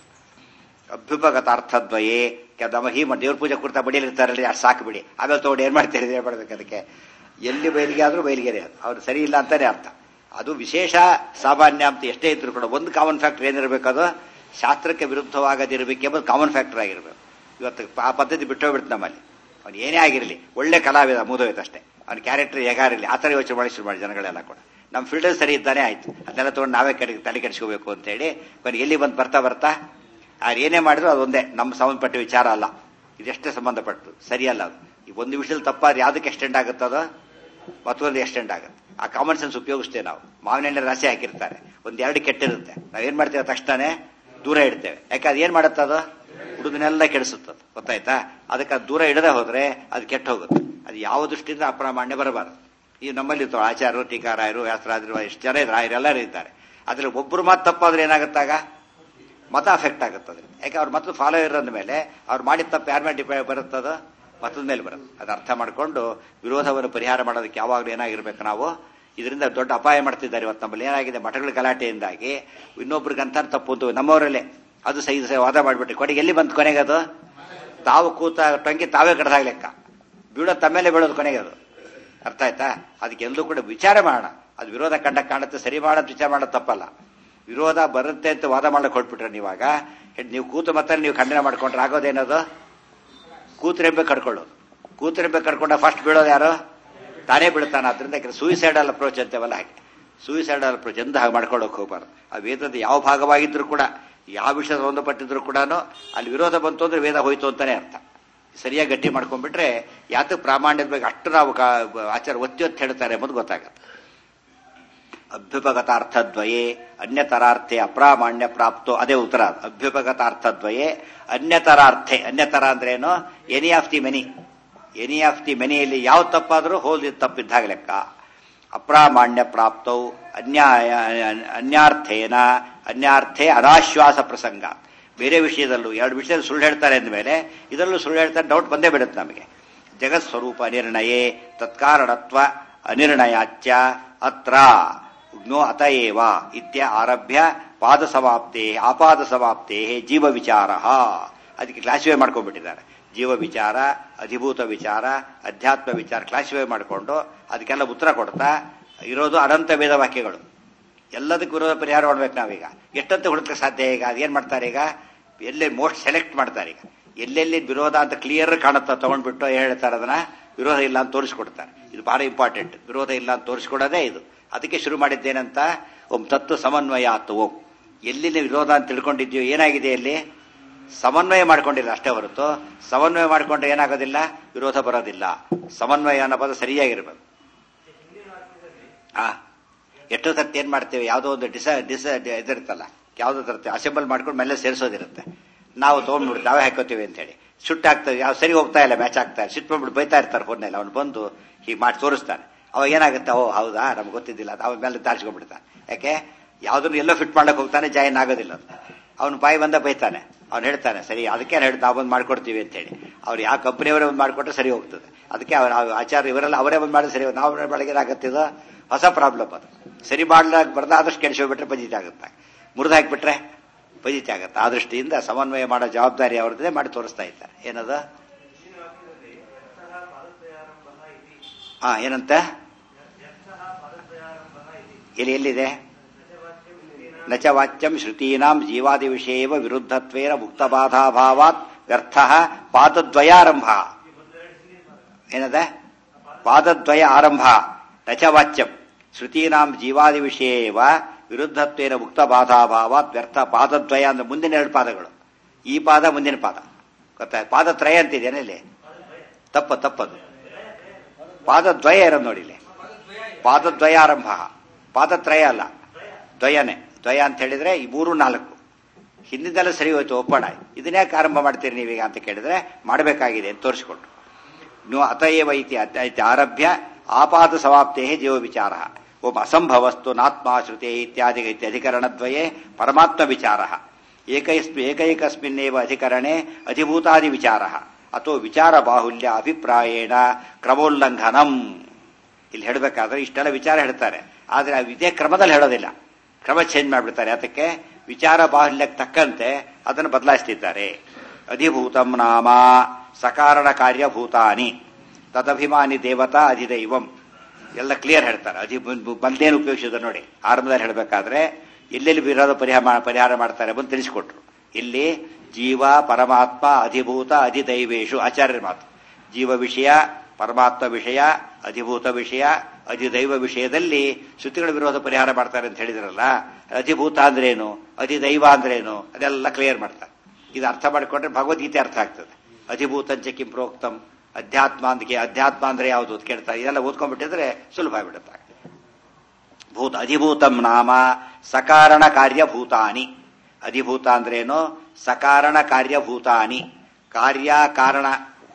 ಅಭ್ಯುಪಗತ ಅರ್ಥದ್ವಯೇ ನಮ್ಮ ಹೀಮ ದೇವ್ರ ಪೂಜೆ ಕುರ್ತಾ ಬಡಿಯಲಿರ್ತಾರಲ್ಲ ಅಷ್ಟು ಸಾಕು ಬಿಡಿ ಆಮೇಲೆ ತಗೊಂಡು ಏನ್ ಮಾಡ್ತೀರಿ ಏನ್ ಮಾಡ್ಬೇಕು ಅದಕ್ಕೆ ಎಲ್ಲಿ ಬಯಲಿಗೆ ಆದ್ರೂ ಬಯಲಿಗೆರೆ ಅದು ಅವ್ರು ಸರಿ ಇಲ್ಲ ಅಂತಾನೆ ಅರ್ಥ ಅದು ವಿಶೇಷ ಸಾಮಾನ್ಯ ಅಂತ ಎಷ್ಟೇ ಇದ್ರು ಕೂಡ ಒಂದು ಕಾಮನ್ ಫ್ಯಾಕ್ಟರ್ ಏನಿರಬೇಕು ಅದು ಶಾಸ್ತ್ರಕ್ಕೆ ವಿರುದ್ಧವಾಗದಿರಬೇಕೆಂಬುದು ಕಾಮನ್ ಫ್ಯಾಕ್ಟರ್ ಆಗಿರ್ಬೇಕು ಇವತ್ತು ಆ ಪದ್ಧತಿ ಬಿಟ್ಟೋಗ್ಬಿಡ್ತು ನಮ್ಮಲ್ಲಿ ಅವ್ನು ಏನೇ ಆಗಿರಲಿ ಒಳ್ಳೆ ಕಲಾವಿದ ಮುಗಿದೋಯ್ತು ಅಷ್ಟೇ ಅವ್ನ ಕ್ಯಾರೆಕ್ಟರ್ ಹೇಗಾರಿರಲಿ ಆ ಥರ ಯೋಚನೆ ಮಾಡಿ ಶುರು ಮಾಡಿ ಜನಗಳೆಲ್ಲ ಕೂಡ ನಮ್ಮ ಫಿಲ್ಟರ್ ಸರಿ ಇದ್ದಾನೆ ಆಯ್ತು ಅದನ್ನೆಲ್ಲ ತೊಗೊಂಡು ನಾವೇ ಕಡೆ ತಲೆ ಕೆಡಿಸ್ಕೋಬೇಕು ಅಂತ ಹೇಳಿ ಕೊನೆಗೆ ಎಲ್ಲಿ ಬಂದು ಬರ್ತಾ ಬರ್ತಾ ಅವ್ರು ಏನೇ ಮಾಡಿದ್ರು ಅದೊಂದೇ ನಮ್ಮ ಸಂಬಂಧಪಟ್ಟ ವಿಚಾರ ಅಲ್ಲ ಇದೆಷ್ಟೇ ಸಂಬಂಧಪಟ್ಟು ಸರಿಯಲ್ಲ ಅದು ಈ ಒಂದು ವಿಷಯದಲ್ಲಿ ತಪ್ಪಾದ್ರೆ ಯಾವುದಕ್ಕೆ ಎಕ್ಸ್ಟೆಂಡ್ ಆಗುತ್ತದೋ ಮತ್ತೊಂದು ಎಕ್ಸ್ಟೆಂಡ್ ಆಗುತ್ತೆ ಆ ಕಾಮನ್ ಸೆನ್ಸ್ ಉಪಯೋಗಿಸ್ತೇವೆ ನಾವು ಮಾವಿನ ಎಣ್ಣೆ ರಾಶಿ ಹಾಕಿರ್ತಾರೆ ಒಂದ್ ಎರಡು ಕೆಟ್ಟಿರುತ್ತೆ ನಾವೇನ್ ಮಾಡ್ತೇವೆ ತಕ್ಷಣ ದೂರ ಇಡ್ತೇವೆ ಯಾಕೆ ಅದು ಏನ್ ಮಾಡುತ್ತೆ ಅದು ಹುಡುಗನೆಲ್ಲ ಕೆಡಿಸುತ್ತದೆ ಗೊತ್ತಾಯ್ತಾ ಅದಕ್ಕೆ ಅದು ದೂರ ಇಡದೆ ಹೋದ್ರೆ ಅದು ಕೆಟ್ಟ ಹೋಗುತ್ತೆ ಅದು ಯಾವ ದೃಷ್ಟಿಯಿಂದ ಅಪ್ರಾಮಾಣ್ಯ ಬರಬಾರದು ಈ ನಮ್ಮಲ್ಲಿ ಇರ್ತಾವೆ ಆಚಾರ್ಯರು ಟೀಕಾರಾಯರು ವ್ಯಾಸರಾಜರು ಎಷ್ಟು ಜನ ಇದ್ದಾರೆ ರಾಯರು ಎಲ್ಲರೂ ಇದ್ದಾರೆ ಅದ್ರಲ್ಲಿ ಒಬ್ಬರು ಮಾತು ತಪ್ಪಾದ್ರೆ ಏನಾಗುತ್ತಾಗ ಮತ ಅಫೆಕ್ಟ್ ಆಗುತ್ತದೆ ಯಾಕೆ ಅವ್ರ ಮತ ಫಾಲೋ ಇರೋದ ಮೇಲೆ ಅವ್ರು ಮಾಡಿದ ತಪ್ಪು ಯಾರ ಮೇಲೆ ಡಿಪೆಂಡ್ ಬರುತ್ತದು ಮತದ ಮೇಲೆ ಬರುತ್ತೆ ಅದು ಅರ್ಥ ಮಾಡಿಕೊಂಡು ವಿರೋಧವನ್ನು ಪರಿಹಾರ ಮಾಡೋದಕ್ಕೆ ಯಾವಾಗಲೂ ಏನಾಗಿರ್ಬೇಕು ನಾವು ಇದರಿಂದ ದೊಡ್ಡ ಅಪಾಯ ಮಾಡ್ತಿದ್ದಾರೆ ಇವತ್ತು ನಮ್ಮಲ್ಲಿ ಏನಾಗಿದೆ ಮಠಗಳ ಗಲಾಟೆಯಿಂದಾಗಿ ಇನ್ನೊಬ್ರಿಗಂತ ತಪ್ಪು ಅಂತ ನಮ್ಮವರಲ್ಲೇ ಅದು ಸಹಿ ಸಹಿ ವಾದ ಮಾಡಿಬಿಟ್ರಿ ಕೊನೆಗೆ ಎಲ್ಲಿ ಬಂತು ಕೊನೆಗೆ ಅದು ತಾವು ಕೂತ ಟೊಂಗಿ ತಾವೇ ಕಡ್ದಾಗ ಲೆಕ್ಕ ಬೀಳೋದು ತಮ್ಮೇಲೆ ಬೀಳೋದು ಕೊನೆಗೆ ಅದು ಅರ್ಥ ಆಯ್ತಾ ಅದಕ್ಕೆ ಎಲ್ಲೂ ಕೂಡ ವಿಚಾರ ಮಾಡೋಣ ಅದು ವಿರೋಧ ಕಂಡ ಕಾಣುತ್ತೆ ಸರಿ ಮಾಡೋದು ವಿಚಾರ ಮಾಡೋದು ತಪ್ಪಲ್ಲ ವಿರೋಧ ಬರುತ್ತೆ ಅಂತ ವಾದ ಮಾಡಕ್ ಹೊಟ್ಬಿಟ್ರೆ ನೀವಾಗ ನೀವು ಕೂತು ಮತ್ತೆ ನೀವು ಖಂಡನೆ ಮಾಡ್ಕೊಂಡ್ರೆ ಆಗೋದೇನದು ಕೂತ್ರೆಂಬೆ ಕಡ್ಕೊಳ್ಳೋದು ಕೂತ್ರೆಂಬೆ ಕಡ್ಕೊಂಡ ಫಸ್ಟ್ ಬೀಳೋದು ಯಾರು ತಾನೇ ಬೀಳ್ತಾನೆ ಅದರಿಂದ ಸೂಯಿಸೈಡಲ್ ಅಪ್ರೋಚ್ ಅಂತೇವಲ್ಲ ಹಾಗೆ ಸೂಯಿಸೈಡಲ್ ಅಪ್ರೋಚ್ ಎಂದು ಹಾಗೆ ಮಾಡ್ಕೊಳ್ಳೋಕೆ ಹೋಗ್ಬಾರ್ದು ಆ ವೇದದ ಯಾವ ಭಾಗವಾಗಿದ್ರು ಕೂಡ ಯಾವ ವಿಷಯ ಸಂಬಂಧಪಟ್ಟಿದ್ರು ಕೂಡ ಅಲ್ಲಿ ವಿರೋಧ ಬಂತು ಅಂದ್ರೆ ವೇದ ಹೋಯ್ತು ಅಂತಾನೆ ಅರ್ಥ ಸರಿಯಾಗಿ ಗಟ್ಟಿ ಮಾಡ್ಕೊಂಡ್ಬಿಟ್ರೆ ಯಾತಕ್ಕೆ ಪ್ರಾಮಾಣ್ಯದ ಬಗ್ಗೆ ಅಷ್ಟು ನಾವು ಆಚಾರ ಒತ್ತಿ ಒತ್ತಿ ಹೇಳ್ತಾರೆ ಎಂಬುದು ಗೊತ್ತಾಗತ್ತೆ ಅಭ್ಯುಪಗತಾರ್ಥದ್ವಯೇ ಅನ್ಯತರಾರ್ಥೆ ಅಪ್ರಾಮಾಣ್ಯ ಪ್ರಾಪ್ತೋ ಅದೇ ಉತ್ತರ ಅಭ್ಯುಪಗತಾರ್ಥದ್ವಯೇ ಅನ್ಯತರಾರ್ಥೆ ಅನ್ಯತರ ಅಂದ್ರೆ ಏನು any of the many any of the ಮೆನಿಯಲ್ಲಿ ಯಾವ ತಪ್ಪಾದರೂ ಹೋಲ್ ತಪ್ಪಿದ್ದಾಗ ಲೆಕ್ಕ ಅಪ್ರಾಮಾಣ್ಯ ಪ್ರಾಪ್ತೌ ಅನ್ಯಾಯ ಅನ್ಯಾರ್ಥೇನ ಅನ್ಯಾರ್ಥೆ ಅನಾಶ್ವಾಸ ಪ್ರಸಂಗ ಬೇರೆ ವಿಷಯದಲ್ಲೂ ಎರಡು ವಿಷಯದಲ್ಲಿ ಸುಳ್ಳು ಹೇಳ್ತಾರೆ ಅಂದಮೇಲೆ ಇದರಲ್ಲೂ ಸುಳ್ಳು ಹೇಳ್ತಾರೆ ಡೌಟ್ ಬಂದೇ ಬಿಡುತ್ತೆ ನಮಗೆ ಜಗತ್ ಸ್ವರೂಪ ನಿರ್ಣಯೇ ತತ್ಕಾರಣತ್ವ ಅನಿರ್ಣಯಾಚ್ಯ ಅತ್ರ ಜ್ಞೋ ಅತಯೇವ ಇತ್ಯ ಆರಭ್ಯ ಪಾದ ಸಮಾಪ್ತೆ ಆಪಾದ ಸಮಾಪ್ತೆ ಜೀವ ವಿಚಾರ ಅದಕ್ಕೆ ಕ್ಲಾಸಿಫೈ ಮಾಡ್ಕೊಂಡ್ಬಿಟ್ಟಿದ್ದಾರೆ ಜೀವ ವಿಚಾರ ಅಧಿಭೂತ ವಿಚಾರ ಅಧ್ಯಾತ್ಮ ವಿಚಾರ ಕ್ಲಾಸಿಫೈ ಮಾಡಿಕೊಂಡು ಅದಕ್ಕೆಲ್ಲ ಉತ್ತರ ಕೊಡ್ತಾ ಇರೋದು ಅನಂತ ವೇದ ವಾಕ್ಯಗಳು ಎಲ್ಲದಕ್ಕೂ ವಿರೋಧ ಪರಿಹಾರ ಮಾಡ್ಬೇಕು ನಾವೀಗ ಎಷ್ಟಂತ ಹುಡುಕಕ್ಕೆ ಸಾಧ್ಯ ಈಗ ಅದೇನ್ ಮಾಡ್ತಾರೆ ಈಗ ಎಲ್ಲೇ ಮೋಸ್ಟ್ ಸೆಲೆಕ್ಟ್ ಮಾಡ್ತಾರೆ ಈಗ ಎಲ್ಲೆಲ್ಲಿ ವಿರೋಧ ಅಂತ ಕ್ಲಿಯರ್ ಕಾಣುತ್ತಾ ತಗೊಂಡ್ಬಿಟ್ಟು ಹೇಳ್ತಾರೆ ಅದನ್ನ ವಿರೋಧ ಇಲ್ಲ ಅಂತ ತೋರಿಸ್ಕೊಡ್ತಾರೆ ಇದು ಬಹಳ ಇಂಪಾರ್ಟೆಂಟ್ ವಿರೋಧ ಇಲ್ಲ ಅಂತ ತೋರಿಸ್ಕೊಡೋದೇ ಇದು ಅದಕ್ಕೆ ಶುರು ಮಾಡಿದ್ದೇನಂತ ಓಂ ತತ್ವ ಸಮನ್ವಯ ಆತು ಓಂ ಎಲ್ಲಿ ವಿರೋಧ ಅಂತ ತಿಳ್ಕೊಂಡಿದ್ಯೋ ಏನಾಗಿದೆ ಅಲ್ಲಿ ಸಮನ್ವಯ ಮಾಡ್ಕೊಂಡಿಲ್ಲ ಅಷ್ಟೇ ಹೊರತು ಸಮನ್ವಯ ಮಾಡ್ಕೊಂಡ್ರೆ ಏನಾಗೋದಿಲ್ಲ ವಿರೋಧ ಬರೋದಿಲ್ಲ ಸಮನ್ವಯ ಅನ್ನೋ ಪದ ಸರಿಯಾಗಿರ್ಬೇಕು ಆ ಎಷ್ಟೋ ಸರ್ತಿ ಏನ್ ಮಾಡ್ತೇವೆ ಯಾವುದೋ ಒಂದು ಡಿಸ ಡಿಸ ಇದಿರುತ್ತಲ್ಲ ಯಾವುದೋ ತರ್ತೀವಿ ಅಸೆಂಬಲ್ ಮಾಡ್ಕೊಂಡು ಮೇಲೆ ಸೇರಿಸೋದಿರುತ್ತೆ ನಾವು ತೊಗೊಂಡ್ಬಿಟ್ಟು ನಾವೇ ಹಾಕೋತೀವಿ ಅಂತ ಹೇಳಿ ಸುಟ್ಟು ಹಾಕ್ತೇವೆ ಯಾವ ಸರಿ ಹೋಗ್ತಾ ಇಲ್ಲ ಮ್ಯಾಚ್ ಆಗ್ತಾ ಇಲ್ಲ ಸಿಟ್ಟು ಬಂದ್ಬಿಟ್ಟು ಬೈತಾ ಇರ್ತಾರೆ ಫೋನಲ್ಲಿ ಅವ್ನು ಬಂದು ಹೀಗೆ ಮಾಡಿ ತೋರಿಸ್ತಾನೆ ಅವಾಗ ಏನಾಗುತ್ತೆ ಓ ಹೌದಾ ನಮ್ಗೆ ಗೊತ್ತಿದ್ದಿಲ್ಲ ಅವ ಮೇಲೆ ತಾರಿಸ್ಕೊಂಡ್ಬಿಡ್ತಾನೆ ಯಾಕೆ ಯಾವ್ದನ್ನು ಎಲ್ಲೋ ಫಿಟ್ ಮಾಡ್ಲಿಕ್ಕೆ ಹೋಗ್ತಾನೆ ಜಾಯಿನ್ ಆಗೋದಿಲ್ಲ ಅವನು ಬಾಯಿ ಬಂದ ಬೈತಾನೆ ಅವ್ನು ಹೇಳ್ತಾನೆ ಸರಿ ಅದಕ್ಕೆ ಹೇಳಿ ನಾವು ಬಂದು ಮಾಡ್ಕೊಡ್ತೀವಿ ಅಂತ ಹೇಳಿ ಅವ್ರು ಯಾವ ಕಂಪನಿಯವರೇ ಒಂದು ಮಾಡಿಕೊಟ್ರೆ ಸರಿ ಹೋಗ್ತದೆ ಅದಕ್ಕೆ ಅವ್ರ ಆಚಾರ್ಯ ಇವರೆಲ್ಲ ಅವರೇ ಬಂದು ಮಾಡಿದ್ರೆ ಸರಿ ನಾವು ಬೆಳಗ್ಗೆ ಆಗತ್ತಿದ ಹೊಸ ಪ್ರಾಬ್ಲಮ್ ಅದು ಸರಿ ಮಾಡ್ಲಾಕ ಬರ್ದಾದಷ್ಟು ಕೆಡಿಸೋಗ್ಬಿಟ್ರೆ ಪಜಿತಿ ಆಗುತ್ತೆ ಮುರಿದು ಹಾಕಿಬಿಟ್ರೆ ಪಜಿತಿ ಆಗುತ್ತೆ ಆ ದೃಷ್ಟಿಯಿಂದ ಸಮನ್ವಯ ಮಾಡೋ ಜವಾಬ್ದಾರಿ ಅವ್ರದ್ದೇ ಮಾಡಿ ತೋರಿಸ್ತಾ ಇದ್ದಾರೆ ಏನದ ಹಾ ಏನಂತ ಎಲ್ಲಿ ಎಲ್ಲಿದೆ ನಚ ವಾಚ್ಯಂ ಶ್ರುತೀನಾಂ ಜೀವಾದಿ ವಿಷಯವ ವಿರುದ್ಧತ್ವೇನ ಮುಕ್ತಬಾಧಾಭಾವಾತ್ ವ್ಯರ್ಥ ಪಾದದ್ವಯಾರಂಭ ಏನದ ಪಾದದ್ವಯ ಆರಂಭ ನಚ ವಾಚ್ಯಂ ಶ್ರುತೀನಾಂ ಜೀವಾದಿ ವಿಷಯವ ವಿರುದ್ಧತ್ವೇನ ಮುಕ್ತಬಾಧಾಭಾವಾತ್ ವ್ಯರ್ಥ ಪಾದದ್ವಯ ಅಂದ್ರೆ ಮುಂದಿನ ಎರಡು ಪಾದಗಳು ಈ ಪಾದ ಮುಂದಿನ ಪಾದ ಗೊತ್ತಾಯ್ತು ಪಾದತ್ರಯ ಅಂತಿದೇನಲ್ಲಿ ತಪ್ಪ ತಪ್ಪದು ಪಾದದ್ವಯ ಇರೋದು ನೋಡಿ ಇಲ್ಲಿ ಪಾದದ್ವಯಾರಂಭ ಪಾದತ್ರಯ ಅಲ್ಲ ದ್ವಯನೇ ದ್ವಯ ಅಂತ ಹೇಳಿದ್ರೆ ಈ ಮೂರು ನಾಲ್ಕು ಹಿಂದಿದ್ದೆಲ್ಲ ಸರಿ ಹೋಯ್ತು ಒಪ್ಪಣ ಇದನ್ಯಾಕೆ ಆರಂಭ ಮಾಡ್ತೀರಿ ನೀವೀಗ ಅಂತ ಕೇಳಿದ್ರೆ ಮಾಡಬೇಕಾಗಿದೆ ಅಂತ ತೋರಿಸಿಕೊಟ್ರು ನೀವು ಅತಯೇವ ಇತಿ ಐತಿ ಆರಭ್ಯ ಆಪಾದ ಸಮಾಪ್ತೇ ಜೀವ ವಿಚಾರ ಒಬ್ಬ ಅಸಂಭವಸ್ತು ನಾತ್ಮ ಶ್ರುತೆ ಇತ್ಯಾದಿ ಅಧಿಕರಣದ್ವಯೇ ಪರಮಾತ್ಮ ವಿಚಾರ ಏಕೈಸ್ಮಿ ಏಕೈಕಸ್ಮಿನ್ನೇವ ಅಧಿಕರಣೆ ಅಧಿಭೂತಾದಿ ವಿಚಾರ ಅಥವಾ ವಿಚಾರ ಬಾಹುಲ್ಯ ಅಭಿಪ್ರಾಯೇಣ ಕ್ರಮೋಲ್ಲಂಘನಂ ಇಲ್ಲಿ ಹೇಳಬೇಕಾದ್ರೆ ಇಷ್ಟೆಲ್ಲ ವಿಚಾರ ಹೇಳ್ತಾರೆ ಆದ್ರೆ ಇದೇ ಕ್ರಮದಲ್ಲಿ ಹೇಳೋದಿಲ್ಲ ಕ್ರಮ ಚೇಂಜ್ ಮಾಡಿಬಿಡ್ತಾರೆ ಅದಕ್ಕೆ ವಿಚಾರ ಬಾಹುಲ್ಯಕ್ಕೆ ತಕ್ಕಂತೆ ಅದನ್ನು ಬದಲಾಯಿಸ್ತಿದ್ದಾರೆ ಅಧಿಭೂತಂ ನಾಮ ಸಕಾರಣ ಕಾರ್ಯಭೂತಾನಿ ತದಭಿಮಾನಿ ದೇವತಾ ಅಧಿದೈವಂ ಎಲ್ಲ ಕ್ಲಿಯರ್ ಹೇಳ್ತಾರೆ ಅಧಿ ಬಂದೇನು ಉಪಯೋಗಿಸಿದ್ರು ನೋಡಿ ಆರಂಭದಲ್ಲಿ ಹೇಳಬೇಕಾದ್ರೆ ಎಲ್ಲೆಲ್ಲಿ ವಿರೋಧ ಪರಿಹಾರ ಪರಿಹಾರ ಮಾಡ್ತಾರೆ ಬಂದು ತಿಳಿಸಿಕೊಟ್ರು ಇಲ್ಲಿ ಜೀವ ಪರಮಾತ್ಮ ಅಧಿಭೂತ ಅಧಿದೈವೇಶು ಆಚಾರ್ಯರ ಮಾತು ಜೀವ ವಿಷಯ ಪರಮಾತ್ಮ ವಿಷಯ ಅಧಿಭೂತ ವಿಷಯ ಅಧಿದೈವ ವಿಷಯದಲ್ಲಿ ಶ್ರುತಿಗಳ ವಿರೋಧ ಪರಿಹಾರ ಮಾಡ್ತಾರೆ ಅಂತ ಹೇಳಿದ್ರಲ್ಲ ಅಧಿಭೂತ ಅಂದ್ರೇನು ಅಧಿದೈವ ಅಂದ್ರೇನು ಅದೆಲ್ಲ ಕ್ಲಿಯರ್ ಮಾಡ್ತಾರೆ ಇದು ಅರ್ಥ ಮಾಡಿಕೊಂಡ್ರೆ ಭಗವದ್ಗೀತೆ ಅರ್ಥ ಆಗ್ತದೆ ಅಧಿಭೂತಂಚ ಕಿಂ ಪ್ರೋಕ್ತಂ ಅಧ್ಯಾತ್ಮ ಅಂದಕ್ಕೆ ಅಧ್ಯಾತ್ಮ ಅಂದ್ರೆ ಯಾವುದು ಅಂತ ಕೇಳ್ತಾರೆ ಇದೆಲ್ಲ ಓದ್ಕೊಂಡ್ಬಿಟ್ಟಿದ್ರೆ ಸುಲಭ ಆಗ್ಬಿಡುತ್ತೆ ಭೂತ ಅಧಿಭೂತಂ ನಾಮ ಸಕಾರಣ ಕಾರ್ಯಭೂತಾನಿ ಅಧಿಭೂತ ಅಂದ್ರೇನು ಸಕಾರಣ ಕಾರ್ಯಭೂತಾನಿ ಕಾರ್ಯ ಕಾರಣ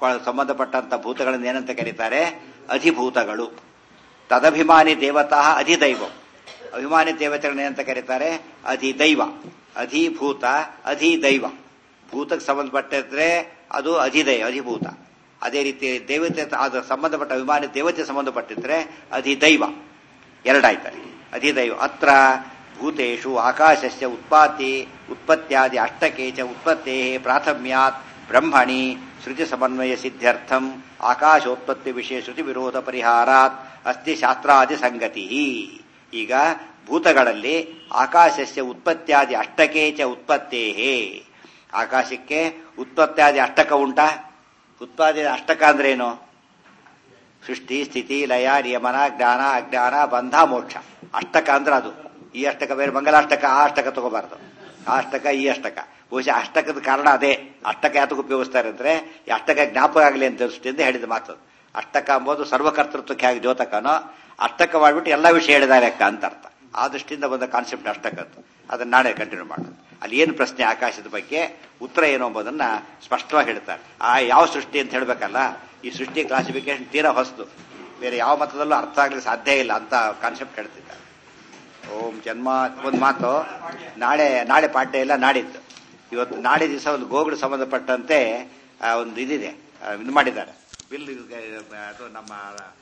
ಸಂಬಂಧಪಟ್ಟಂತ ಭೂತಗಳನ್ನು ಏನಂತ ಕರೀತಾರೆ ಅಧಿಭೂತಗಳು ತದಭಿಮಾನಿ ದೇವತಾ ಅಧಿದೈವಂ ಅಭಿಮಾನಿ ದೇವತೆಗಳನ್ನ ಏನಂತ ಕರೀತಾರೆ ಅಧಿದೈವ ಅಧಿಭೂತ ಅಧಿದೈವ ಭೂತಕ್ಕೆ ಸಂಬಂಧಪಟ್ಟಿದ್ರೆ ಅದು ಅಧಿದೈವ ಅಧಿಭೂತ ಅದೇ ರೀತಿ ದೇವತೆ ಅದು ಸಂಬಂಧಪಟ್ಟ ಅಭಿಮಾನಿ ದೇವತೆ ಸಂಬಂಧಪಟ್ಟಿದ್ರೆ ಅಧಿದೈವ ಎರಡಾಯ್ತಾರೆ ಅಧಿದೈವ ಅತ್ರ ಭೂತೇಷು ಆಕಾಶಸ್ಯ ಉತ್ಪಾತಿ ಉತ್ಪತ್ತ್ಯಾದಿ ಅಷ್ಟಕೆ ಚ ಉತ್ಪತ್ತೇ ಪ್ರಾಥಮ್ಯಾತ್ ಬ್ರಹ್ಮಣಿ ಶ್ರುತಿ ಸಮನ್ವಯ ಸಿದ್ಧ್ಯರ್ಥಂ ಆಕಾಶೋತ್ಪತ್ತಿ ವಿಷಯ ಶ್ರುತಿ ವಿರೋಧ ಪರಿಹಾರಾತ್ ಅಸ್ತಿ ಶಾಸ್ತ್ರಾದಿ ಸಂಗತಿ ಈಗ ಭೂತಗಳಲ್ಲಿ ಆಕಾಶಸ್ಯ ಉತ್ಪತ್ತ್ಯಾದಿ ಅಷ್ಟಕೆ ಚ ಉತ್ಪತ್ತೇ ಆಕಾಶಕ್ಕೆ ಉತ್ಪತ್ತ್ಯಾದಿ ಅಷ್ಟಕ ಉಂಟಾ ಉತ್ಪಾದಿ ಅಷ್ಟಕ ಅಂದ್ರೆ ಏನು ಸೃಷ್ಟಿ ಸ್ಥಿತಿ ಲಯ ನಿಯಮನ ಜ್ಞಾನ ಅಜ್ಞಾನ ಬಂಧ ಮೋಕ್ಷ ಅಷ್ಟಕ ಅಂದ್ರೆ ಅದು ಈ ಅಷ್ಟಕ ಬೇರೆ ಮಂಗಲಾಷ್ಟಕ ಆ ಅಷ್ಟಕ ತಗೋಬಾರ್ದು ಆ ಅಷ್ಟಕ ಈ ಅಷ್ಟಕ ಬಹುಶಃ ಅಷ್ಟಕದ ಕಾರಣ ಅದೇ ಅಷ್ಟಕ ಯಾತಕ್ಕೆ ಉಪಯೋಗಿಸ್ತಾರೆ ಅಂದ್ರೆ ಈ ಅಷ್ಟಕ ಜ್ಞಾಪಕ ಆಗಲಿ ಅಂತ ದೃಷ್ಟಿಯಿಂದ ಹೇಳಿದ ಮಾತು ಅಷ್ಟಕ ಎಂಬುದು ಸರ್ವಕರ್ತೃತ್ವಕ್ಕೆ ಆಗಿ ದ್ಯೋತಕನೋ ಅಷ್ಟಕ ಮಾಡ್ಬಿಟ್ಟು ಎಲ್ಲ ವಿಷಯ ಹೇಳಿದ್ದಾರೆ ಅಕ್ಕ ಅಂತ ಅರ್ಥ ಆ ದೃಷ್ಟಿಯಿಂದ ಬಂದ ಕಾನ್ಸೆಪ್ಟ್ ಅಷ್ಟಕದ್ದು ಅದನ್ನ ನಾಳೆ ಕಂಟಿನ್ಯೂ ಮಾಡೋದು ಅಲ್ಲಿ ಏನು ಪ್ರಶ್ನೆ ಆಕಾಶದ ಬಗ್ಗೆ ಉತ್ತರ ಏನು ಎಂಬುದನ್ನ ಸ್ಪಷ್ಟವಾಗಿ ಹೇಳ್ತಾರೆ ಆ ಯಾವ ಸೃಷ್ಟಿ ಅಂತ ಹೇಳ್ಬೇಕಲ್ಲ ಈ ಸೃಷ್ಟಿ ಕ್ಲಾಸಿಫಿಕೇಶನ್ ತೀರಾ ಹೊಸದು ಬೇರೆ ಯಾವ ಮತದಲ್ಲೂ ಅರ್ಥ ಆಗ್ಲಿಕ್ಕೆ ಸಾಧ್ಯ ಇಲ್ಲ ಅಂತ ಕಾನ್ಸೆಪ್ಟ್ ಹೇಳ್ತಿದ್ದಾರೆ ಓಂ ಜನ್ಮ ಒಂದು ಮಾತು ನಾಳೆ ನಾಳೆ ಪಾಠ ಇಲ್ಲ ನಾಡಿದ್ದು ಇವತ್ತು ನಾಳೆ ದಿವಸ ಒಂದು ಗೋಗುಡು ಸಂಬಂಧಪಟ್ಟಂತೆ ಆ, ಒಂದು ಇದಿದೆ ಆ, ಇದು ಮಾಡಿದ್ದಾರೆ ಬಿಲ್ ಅದು ನಮ್ಮ